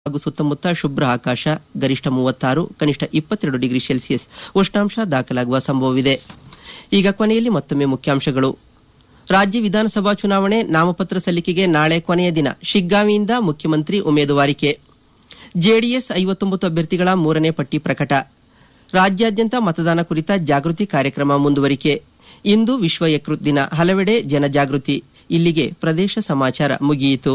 ಹಾಗೂ ಸುತ್ತಮುತ್ತ ಶುಭ್ರ ಆಕಾಶ ಗರಿಷ್ಠ ಮೂವತ್ತಾರು ಕನಿಷ್ಠ ಇಪ್ಪತ್ತೆರಡು ಡಿಗ್ರಿ ಸೆಲ್ಸಿಯಸ್ ಉಷ್ಣಾಂಶ ದಾಖಲಾಗುವ ಸಂಭವವಿದೆ ಈಗ ಕೊನೆಯಲ್ಲಿ ಮತ್ತೊಮ್ಮೆ ಮುಖ್ಯಾಂಶಗಳು ರಾಜ್ಯ ವಿಧಾನಸಭಾ ಚುನಾವಣೆ ನಾಮಪತ್ರ ಸಲ್ಲಿಕೆಗೆ ನಾಳೆ ಕೊನೆಯ ದಿನ ಶಿಗ್ಗಾವಿಯಿಂದ ಮುಖ್ಯಮಂತ್ರಿ ಉಮೇದುವಾರಿಕೆ ಜೆಡಿಎಸ್ ಐವತ್ತೊಂಬತ್ತು ಅಭ್ಯರ್ಥಿಗಳ ಮೂರನೇ ಪಟ್ಟಿ ಪ್ರಕಟ ರಾಜ್ಯಾದ್ಯಂತ ಮತದಾನ ಕುರಿತ ಜಾಗೃತಿ ಕಾರ್ಯಕ್ರಮ ಮುಂದುವರಿಕೆ ಇಂದು ವಿಶ್ವ ಯಕೃತ್ ದಿನ ಹಲವೆಡೆ ಜನಜಾಗೃತಿ ಇಲ್ಲಿಗೆ ಪ್ರದೇಶ ಸಮಾಚಾರ ಮುಗಿಯಿತು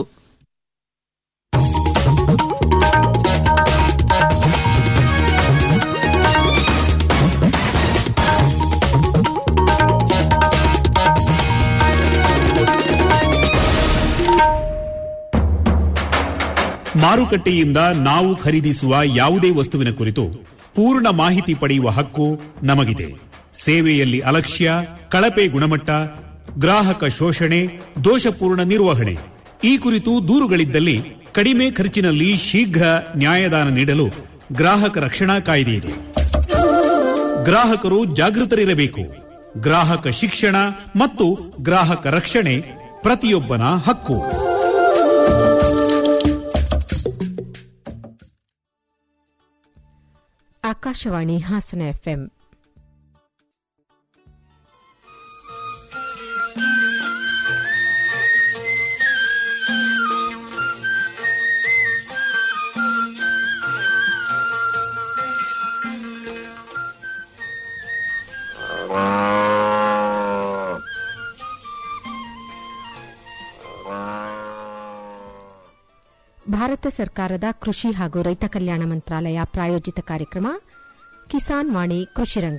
ಮಾರುಕಟ್ಟೆಯಿಂದ ನಾವು ಖರೀದಿಸುವ ಯಾವುದೇ ವಸ್ತುವಿನ ಕುರಿತು ಪೂರ್ಣ ಮಾಹಿತಿ ಪಡೆಯುವ ಹಕ್ಕು ನಮಗಿದೆ ಸೇವೆಯಲ್ಲಿ ಅಲಕ್ಷ್ಯ ಕಳಪೆ ಗುಣಮಟ್ಟ ಗ್ರಾಹಕ ಶೋಷಣೆ ದೋಷಪೂರ್ಣ ನಿರ್ವಹಣೆ ಈ ಕುರಿತು ದೂರುಗಳಿದ್ದಲ್ಲಿ ಕಡಿಮೆ ಖರ್ಚಿನಲ್ಲಿ ಶೀಘ್ರ ನ್ಯಾಯದಾನ ನೀಡಲು ಗ್ರಾಹಕ ರಕ್ಷಣಾ ಕಾಯ್ದೆ ಇದೆ ಗ್ರಾಹಕರು ಜಾಗೃತರಿರಬೇಕು ಗ್ರಾಹಕ ಶಿಕ್ಷಣ ಮತ್ತು ಗ್ರಾಹಕ ರಕ್ಷಣೆ ಪ್ರತಿಯೊಬ್ಬನ ಹಕ್ಕು ಆಕಾಶವಾಣಿ ಹಾಸನ ಎಫ್ಎಂ ಭಾರತ ಸರ್ಕಾರದ ಕೃಷಿ ಹಾಗೂ ರೈತ ಕಲ್ಯಾಣ ಮಂತ್ರಾಲಯ ಪ್ರಾಯೋಜಿತ ಕಾರ್ಯಕ್ರಮ ಕಿಸಾನ್ ವಾಣಿ ಕೃಷಿರಂಗ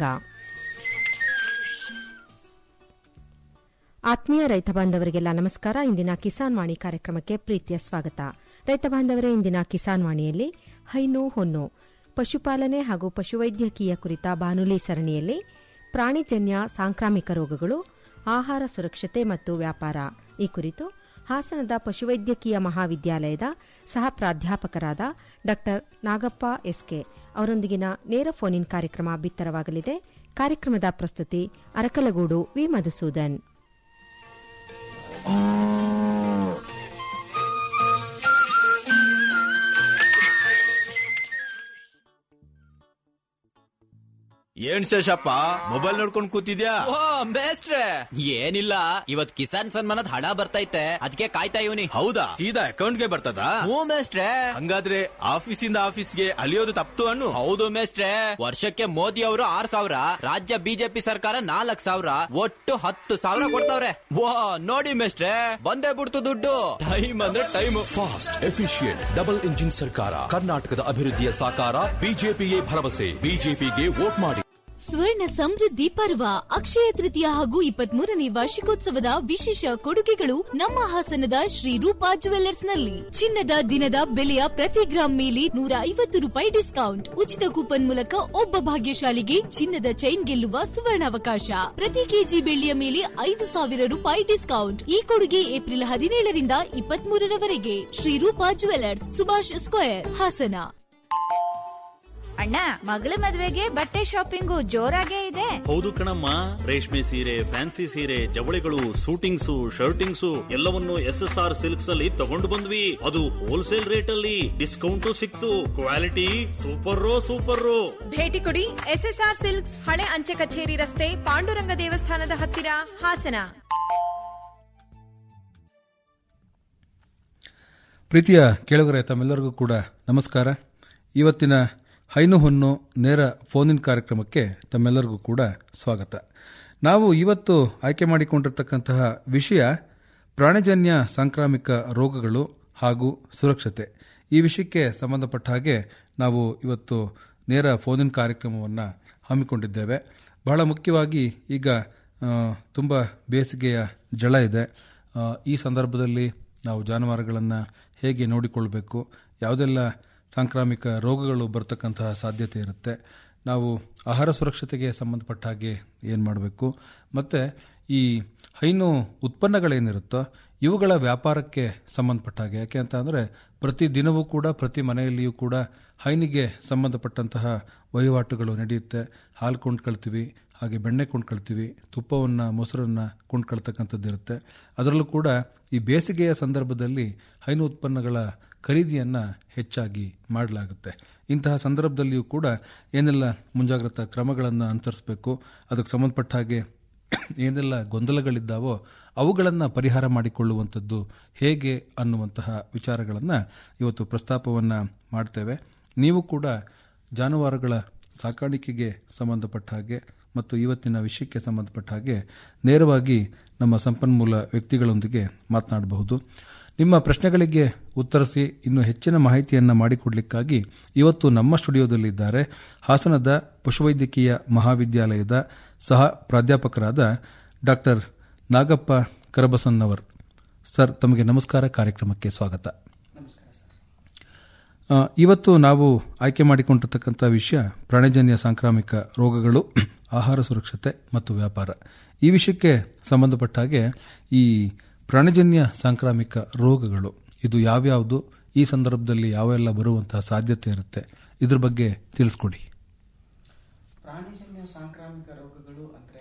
ಆತ್ಮೀಯ ರೈತ ಬಾಂಧವರಿಗೆಲ್ಲ ನಮಸ್ಕಾರ ಇಂದಿನ ಕಿಸಾನ್ ವಾಣಿ ಕಾರ್ಯಕ್ರಮಕ್ಕೆ ಪ್ರೀತಿಯ ಸ್ವಾಗತ ರೈತ ಬಾಂಧವರೇ ಇಂದಿನ ಕಿಸಾನ್ ವಾಣಿಯಲ್ಲಿ ಹೈನು ಹೊನ್ನು ಪಶುಪಾಲನೆ ಹಾಗೂ ಪಶುವೈದ್ಯಕೀಯ ಕುರಿತ ಬಾನುಲಿ ಸರಣಿಯಲ್ಲಿ ಪ್ರಾಣಿಜನ್ಯ ಸಾಂಕ್ರಾಮಿಕ ರೋಗಗಳು ಆಹಾರ ಸುರಕ್ಷತೆ ಮತ್ತು ವ್ಯಾಪಾರ ಈ ಕುರಿತು ಹಾಸನದ ಪಶುವೈದ್ಯಕೀಯ ಮಹಾವಿದ್ಯಾಲಯದ ಸಹ ಪ್ರಾಧ್ಯಾಪಕರಾದ ಡಾ ನಾಗಪ್ಪ ಎಸ್ಕೆ ಅವರೊಂದಿಗಿನ ನೇರ ಫೋನ್ ಇನ್ ಕಾರ್ಯಕ್ರಮ ಬಿತ್ತರವಾಗಲಿದೆ ಕಾರ್ಯಕ್ರಮದ ಪ್ರಸ್ತುತಿ ಅರಕಲಗೂಡು ವಿ ಮಧುಸೂದನ್ ಏನ್ ಶೇಷಪ್ಪ ಮೊಬೈಲ್ ನೋಡ್ಕೊಂಡ್ ಕೂತಿದ್ಯಾ ಓ ಮೇಸ್ಟ್ರೆ ಏನಿಲ್ಲ ಇವತ್ ಕಿಸಾನ್ ಸನ್ಮಾನದ ಹಣ ಬರ್ತೈತೆ ಅದಕ್ಕೆ ಕಾಯ್ತಾ ಇವನಿ ಹೌದಾ ಸೀದಾ ಅಕೌಂಟ್ಗೆ ಬರ್ತದ ಹ್ಞೂ ಮೇಸ್ಟ್ರೆ ಹಂಗಾದ್ರೆ ಆಫೀಸಿಂದ ಆಫೀಸ್ಗೆ ಅಲಿಯೋದು ತಪ್ತು ಅನ್ನು ಹೌದು ಮೇಸ್ಟ್ರೆ ವರ್ಷಕ್ಕೆ ಮೋದಿ ಅವರು ಆರ್ ಸಾವಿರ ರಾಜ್ಯ ಬಿಜೆಪಿ ಸರ್ಕಾರ ನಾಲ್ಕ್ ಸಾವಿರ ಒಟ್ಟು ಹತ್ತು ಸಾವಿರ ಕೊಡ್ತಾವ್ರೆ ವಾ ನೋಡಿ ಮೇಸ್ಟ್ರೆ ಬಂದೇ ಬಿಡ್ತು ದುಡ್ಡು ಟೈಮ್ ಅಂದ್ರೆ time fast efficient double engine ಸರ್ಕಾರ ಕರ್ನಾಟಕದ ಅಭಿವೃದ್ಧಿಯ ಸಾಕಾರ ಬಿಜೆಪಿಯೇ ಭರವಸೆ ಬಿಜೆಪಿಗೆ ವೋಟ್ ಮಾಡಿ ಸ್ವರ್ಣ ಸಮೃದ್ಧಿ ಪರ್ವ ಅಕ್ಷಯ ತೃತೀಯ ಹಾಗೂ ಇಪ್ಪತ್ಮೂರನೇ ವಾರ್ಷಿಕೋತ್ಸವದ ವಿಶೇಷ ಕೊಡುಗೆಗಳು ನಮ್ಮ ಹಾಸನದ ಶ್ರೀ ರೂಪಾ ಜುವೆಲ್ಲರ್ಸ್ ನಲ್ಲಿ ಚಿನ್ನದ ದಿನದ ಬೆಲೆಯ ಪ್ರತಿ ಗ್ರಾಂ ಮೇಲೆ ನೂರ ಐವತ್ತು ರೂಪಾಯಿ ಡಿಸ್ಕೌಂಟ್ ಉಚಿತ ಕೂಪನ್ ಮೂಲಕ ಒಬ್ಬ ಭಾಗ್ಯಶಾಲಿಗೆ ಚಿನ್ನದ ಚೈನ್ ಗೆಲ್ಲುವ ಸುವರ್ಣಾವಕಾಶ ಪ್ರತಿ ಕೆಜಿ ಬೆಳ್ಳಿಯ ಮೇಲೆ ಐದು ಸಾವಿರ ರೂಪಾಯಿ ಡಿಸ್ಕೌಂಟ್ ಈ ಕೊಡುಗೆ ಏಪ್ರಿಲ್ ಹದಿನೇಳರಿಂದ ಇಪ್ಪತ್ಮೂರರವರೆಗೆ ಶ್ರೀ ರೂಪಾ ಜುವೆಲ್ಲರ್ಸ್ ಸುಭಾಷ್ ಸ್ಕ್ವೇರ್ ಹಾಸನ ಅಣ್ಣ ಮಗಳ ಮದ್ವೆಗೆ ಬಟ್ಟೆ ಶಾಪಿಂಗು ಜೋರಾಗೇ ಇದೆ ಹೌದು ಕಣಮ್ಮ ರೇಷ್ಮೆ ಸೀರೆ ಫ್ಯಾನ್ಸಿ ಸೀರೆ ಜವಳಿಗಳು ಸೂಟಿಂಗ್ಸು ಶರ್ಟಿಂಗ್ಸು ಎಲ್ಲವನ್ನು ಎಸ್ ಎಸ್ ಆರ್ ಸಿಲ್ಕ್ಸ್ ಅಲ್ಲಿ ತಗೊಂಡು ಬಂದ್ವಿ ಅದು ಹೋಲ್ಸೇಲ್ ರೇಟ್ ಅಲ್ಲಿ ಡಿಸ್ಕೌಂಟು ಸಿಕ್ತು ಕ್ವಾಲಿಟಿ ಸೂಪರ್ ಸೂಪರ್ ಭೇಟಿ ಕೊಡಿ ಎಸ್ಎಸ್ಆರ್ ಸಿಲ್ಕ್ಸ್ ಹಳೆ ಅಂಚೆ ಕಚೇರಿ ರಸ್ತೆ ಪಾಂಡುರಂಗ ದೇವಸ್ಥಾನದ ಹತ್ತಿರ ಹಾಸನ ಪ್ರೀತಿಯ ಕೇಳುಗರೆ ತಮ್ಮೆಲ್ಲರಿಗೂ ಕೂಡ ನಮಸ್ಕಾರ ಇವತ್ತಿನ ಹೈನು ಹೊನ್ನು ನೇರ ಫೋನ್ ಇನ್ ಕಾರ್ಯಕ್ರಮಕ್ಕೆ ತಮ್ಮೆಲ್ಲರಿಗೂ ಕೂಡ ಸ್ವಾಗತ ನಾವು ಇವತ್ತು ಆಯ್ಕೆ ಮಾಡಿಕೊಂಡಿರ್ತಕ್ಕಂತಹ ವಿಷಯ ಪ್ರಾಣಿಜನ್ಯ ಸಾಂಕ್ರಾಮಿಕ ರೋಗಗಳು ಹಾಗೂ ಸುರಕ್ಷತೆ ಈ ವಿಷಯಕ್ಕೆ ಸಂಬಂಧಪಟ್ಟ ಹಾಗೆ ನಾವು ಇವತ್ತು ನೇರ ಫೋನ್ ಇನ್ ಕಾರ್ಯಕ್ರಮವನ್ನು ಹಮ್ಮಿಕೊಂಡಿದ್ದೇವೆ ಬಹಳ ಮುಖ್ಯವಾಗಿ ಈಗ ತುಂಬ ಬೇಸಿಗೆಯ ಜಳ ಇದೆ ಆ, ಈ ಸಂದರ್ಭದಲ್ಲಿ ನಾವು ಜಾನುವಾರುಗಳನ್ನು ಹೇಗೆ ನೋಡಿಕೊಳ್ಬೇಕು ಯಾವುದೆಲ್ಲ ಸಾಂಕ್ರಾಮಿಕ ರೋಗಗಳು ಬರ್ತಕ್ಕಂತಹ ಸಾಧ್ಯತೆ ಇರುತ್ತೆ ನಾವು ಆಹಾರ ಸುರಕ್ಷತೆಗೆ ಸಂಬಂಧಪಟ್ಟ ಹಾಗೆ ಏನು ಮಾಡಬೇಕು ಮತ್ತು ಈ ಹೈನು ಉತ್ಪನ್ನಗಳೇನಿರುತ್ತೋ ಇವುಗಳ ವ್ಯಾಪಾರಕ್ಕೆ ಸಂಬಂಧಪಟ್ಟ ಹಾಗೆ ಯಾಕೆ ಅಂತ ಅಂದರೆ ಪ್ರತಿ ದಿನವೂ ಕೂಡ ಪ್ರತಿ ಮನೆಯಲ್ಲಿಯೂ ಕೂಡ ಹೈನಿಗೆ ಸಂಬಂಧಪಟ್ಟಂತಹ ವಹಿವಾಟುಗಳು ನಡೆಯುತ್ತೆ ಹಾಲು ಕೊಂಡ್ಕೊಳ್ತೀವಿ ಹಾಗೆ ಬೆಣ್ಣೆ ಕೊಂಡ್ಕೊಳ್ತೀವಿ ತುಪ್ಪವನ್ನು ಮೊಸರನ್ನು ಕೊಂಡ್ಕೊಳ್ತಕ್ಕಂಥದ್ದು ಇರುತ್ತೆ ಅದರಲ್ಲೂ ಕೂಡ ಈ ಬೇಸಿಗೆಯ ಸಂದರ್ಭದಲ್ಲಿ ಹೈನು ಉತ್ಪನ್ನಗಳ ಖರೀದಿಯನ್ನ ಹೆಚ್ಚಾಗಿ ಮಾಡಲಾಗುತ್ತೆ ಇಂತಹ ಸಂದರ್ಭದಲ್ಲಿಯೂ ಕೂಡ ಏನೆಲ್ಲ ಮುಂಜಾಗ್ರತಾ ಕ್ರಮಗಳನ್ನು ಅನುಸರಿಸಬೇಕು ಅದಕ್ಕೆ ಸಂಬಂಧಪಟ್ಟ ಹಾಗೆ ಏನೆಲ್ಲ ಗೊಂದಲಗಳಿದ್ದಾವೋ ಅವುಗಳನ್ನು ಪರಿಹಾರ ಮಾಡಿಕೊಳ್ಳುವಂಥದ್ದು ಹೇಗೆ ಅನ್ನುವಂತಹ ವಿಚಾರಗಳನ್ನು ಇವತ್ತು ಪ್ರಸ್ತಾಪವನ್ನು ಮಾಡ್ತೇವೆ ನೀವು ಕೂಡ ಜಾನುವಾರುಗಳ ಸಾಕಾಣಿಕೆಗೆ ಸಂಬಂಧಪಟ್ಟ ಹಾಗೆ ಮತ್ತು ಇವತ್ತಿನ ವಿಷಯಕ್ಕೆ ಸಂಬಂಧಪಟ್ಟ ಹಾಗೆ ನೇರವಾಗಿ ನಮ್ಮ ಸಂಪನ್ಮೂಲ ವ್ಯಕ್ತಿಗಳೊಂದಿಗೆ ಮಾತನಾಡಬಹುದು ನಿಮ್ಮ ಪ್ರಶ್ನೆಗಳಿಗೆ ಉತ್ತರಿಸಿ ಇನ್ನು ಹೆಚ್ಚಿನ ಮಾಹಿತಿಯನ್ನು ಮಾಡಿಕೊಡ್ಲಿಕ್ಕಾಗಿ ಇವತ್ತು ನಮ್ಮ ಸ್ಟುಡಿಯೋದಲ್ಲಿದ್ದಾರೆ ಹಾಸನದ ಪಶುವೈದ್ಯಕೀಯ ಮಹಾವಿದ್ಯಾಲಯದ ಸಹ ಪ್ರಾಧ್ಯಾಪಕರಾದ ಡಾಕ್ಟರ್ ನಾಗಪ್ಪ ಕರಬಸನ್ನವರ್ ಸರ್ ತಮಗೆ ನಮಸ್ಕಾರ ಕಾರ್ಯಕ್ರಮಕ್ಕೆ ಸ್ವಾಗತ ಆ, ಇವತ್ತು ನಾವು ಆಯ್ಕೆ ಮಾಡಿಕೊಂಡಿರ್ತಕ್ಕಂಥ ವಿಷಯ ಪ್ರಾಣಿಜನ್ಯ ಸಾಂಕ್ರಾಮಿಕ ರೋಗಗಳು ಆಹಾರ ಸುರಕ್ಷತೆ ಮತ್ತು ವ್ಯಾಪಾರ ಈ ವಿಷಯಕ್ಕೆ ಸಂಬಂಧಪಟ್ಟ ಹಾಗೆ ಈ ಪ್ರಾಣಿಜನ್ಯ ಸಾಂಕ್ರಾಮಿಕ ರೋಗಗಳು ಇದು ಯಾವ್ಯಾವುದು ಈ ಸಂದರ್ಭದಲ್ಲಿ ಯಾವೆಲ್ಲ ಬರುವಂತಹ ಸಾಧ್ಯತೆ ಇರುತ್ತೆ ಇದ್ರ ಬಗ್ಗೆ ತಿಳಿಸ್ಕೊಡಿ ಪ್ರಾಣಿಜನ್ಯ ಸಾಂಕ್ರಾಮಿಕ ರೋಗಗಳು ಅಂದ್ರೆ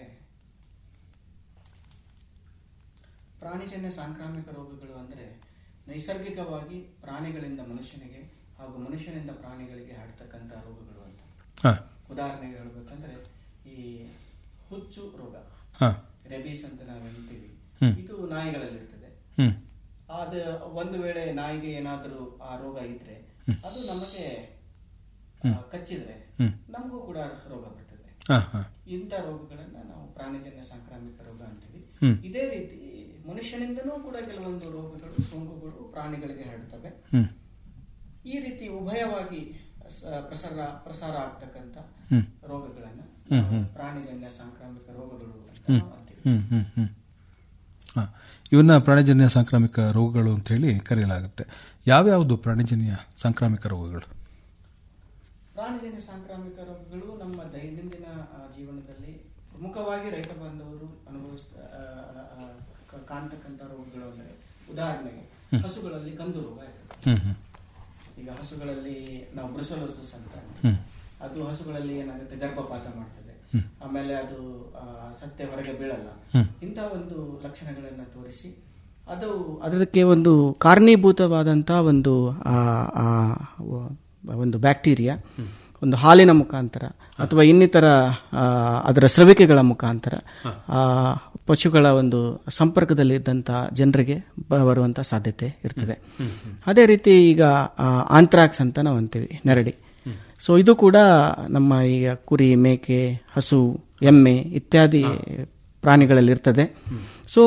ಪ್ರಾಣಿಜನ್ಯ ಸಾಂಕ್ರಾಮಿಕ ರೋಗಗಳು ಅಂದ್ರೆ ನೈಸರ್ಗಿಕವಾಗಿ ಪ್ರಾಣಿಗಳಿಂದ ಮನುಷ್ಯನಿಗೆ ಹಾಗೂ ಮನುಷ್ಯನಿಂದ ಪ್ರಾಣಿಗಳಿಗೆ ಹರಡ್ತಕ್ಕಂಥ ರೋಗಗಳು ಅಂತ ಹಾ. ಉದಾಹರಣೆಗೆ ಹೇಳ್ಬೇಕಂದ್ರೆ ಈ ಹುಚ್ಚು ರೋಗ ಹಾ. ರೆಬೀಸ್ ಅಂತ ನಾವು ಹೇಳ್ತೀವಿ ಹ್ಮ್. ಇದು ನಾಯಿಗಳಲ್ಲಿರ್ತದೆ ಹ್ಮ್. ಆದ ಒಂದು ವೇಳೆ ನಾಯಿಗೆ ಏನಾದರೂ ಆ ರೋಗ ಇದ್ರೆ ಅದು ನಮಗೆ ಆ, ಕಚ್ಚಿದ್ರೆ ಹ್ಮ್. ನಮಗೂ ಕೂಡ ರೋಗ ಬರ್ತದೆ ಹಾ, ಹಾ. ಇಂಥ ರೋಗಗಳನ್ನ ನಾವು ಪ್ರಾಣಿಜನ್ಯ ಸಾಂಕ್ರಾಮಿಕ ರೋಗ ಅಂತೀವಿ ಹ್ಮ್. ಇದೇ ರೀತಿ ಮನುಷ್ಯನಿಂದನೂ ಕೂಡ ಕೆಲವೊಂದು ರೋಗಗಳು ಸೋಂಕುಗಳು ಪ್ರಾಣಿಗಳಿಗೆ ಹರಡ್ತವೆ ಹ್ಮ್. ಈ ರೀತಿ ಉಭಯವಾಗಿ ಸ- ಪ್ರಸಾರ ಪ್ರಸಾರ ಆಗ್ತಕ್ಕಂಥ ಹ್ಮ್. ರೋಗಗಳನ್ನ ಹ್ಮ್, ನಾವು ಹ್ಮ್. ಪ್ರಾಣಿಜನ್ಯ ಸಾಂಕ್ರಾಮಿಕ ರೋಗಗಳು ಅಂತ ಹ್ಮ್. ನಾವು ಅಂತೀವಿ ಹ್ಮ್, ಹ್ಮ್, ಹ್ಮ್. ಹಾ. ಇವನ್ನ ಪ್ರಾಣಿಜನ್ಯ ಸಾಂಕ್ರಾಮಿಕ ರೋಗಗಳು ಅಂತ ಹೇಳಿ ಕರೆಯಲಾಗುತ್ತೆ ಯಾವ್ಯಾವುದು ಪ್ರಾಣಿಜನ್ಯ ಸಾಂಕ್ರಾಮಿಕ ರೋಗಗಳು ಪ್ರಾಣಿಜನ್ಯ ಸಾಂಕ್ರಾಮಿಕ ರೋಗಗಳು ನಮ್ಮ ದೈನಂದಿನ ಆ, ಜೀವನದಲ್ಲಿ ಪ್ರಮುಖವಾಗಿ ರೈತ ಬಾಂಧವರು ಅನುಭವಿಸ್ತ ಆ, ಆ, ಕ- ಕಾಣ್ತಕ್ಕಂಥ ರೋಗಗಳು ಅಂದ್ರೆ ಉದಾಹರಣೆಗೆ ಹ್ಮ್. ಹಸುಗಳಲ್ಲಿ ಕಂದು ರೋಗ ಇರುತ್ತೆ. ಹ್ಮ್, ಹ್ಮ್. ಈಗ ಹಸುಗಳಲ್ಲಿ ನಾವು ಬ್ರುಸಲೋಸಿಸ್ ಅಂತ ಹ್ಮ್. ಅದು ಹಸುಗಳಲ್ಲಿ ಏನಾಗುತ್ತೆ ಗರ್ಭಪಾತ ಮಾಡ್ತದೆ ಹ್ಮ್. ಆಮೇಲೆ ಅದು ಆ, ಸತ್ಯ ಹೊರಗೆ ಬೀಳಲ್ಲ ಹ್ಮ್. ಇಂಥ ಒಂದು ಲಕ್ಷಣಗಳನ್ನ ತೋರಿಸಿ ಅದು ಅದಕ್ಕೆ ಒಂದು ಕಾರಣೀಭೂತವಾದಂಥ ಒಂದು ಆ, ಆ, ವ- ಒಂದು ಬ್ಯಾಕ್ಟೀರಿಯಾ ಒಂದು ಹಾಲಿನ ಮುಖಾಂತರ ಅಥವಾ ಇನ್ನಿತರ ಆ, ಅದರ ಸ್ರವಿಕೆಗಳ ಮುಖಾಂತರ ಆ, ಪಶುಗಳ ಒಂದು ಸಂಪರ್ಕದಲ್ಲಿದ್ದಂಥ ಜನರಿಗೆ ಬ- ಬರುವಂಥ ಸಾಧ್ಯತೆ ಇರ್ತದೆ ಅದೇ ರೀತಿ ಈಗ ಆಂಥ್ರಾಕ್ಸ್ ಅಂತ ನಾವು ಅಂತೀವಿ ನೆರಡಿ ಸೊ ಇದು ಕೂಡ ನಮ್ಮ ಈಗ ಕುರಿ ಮೇಕೆ ಹಸು ಎಮ್ಮೆ ಇತ್ಯಾದಿ ಪ್ರಾಣಿಗಳಲ್ಲಿ ಇರ್ತದೆ ಸೊ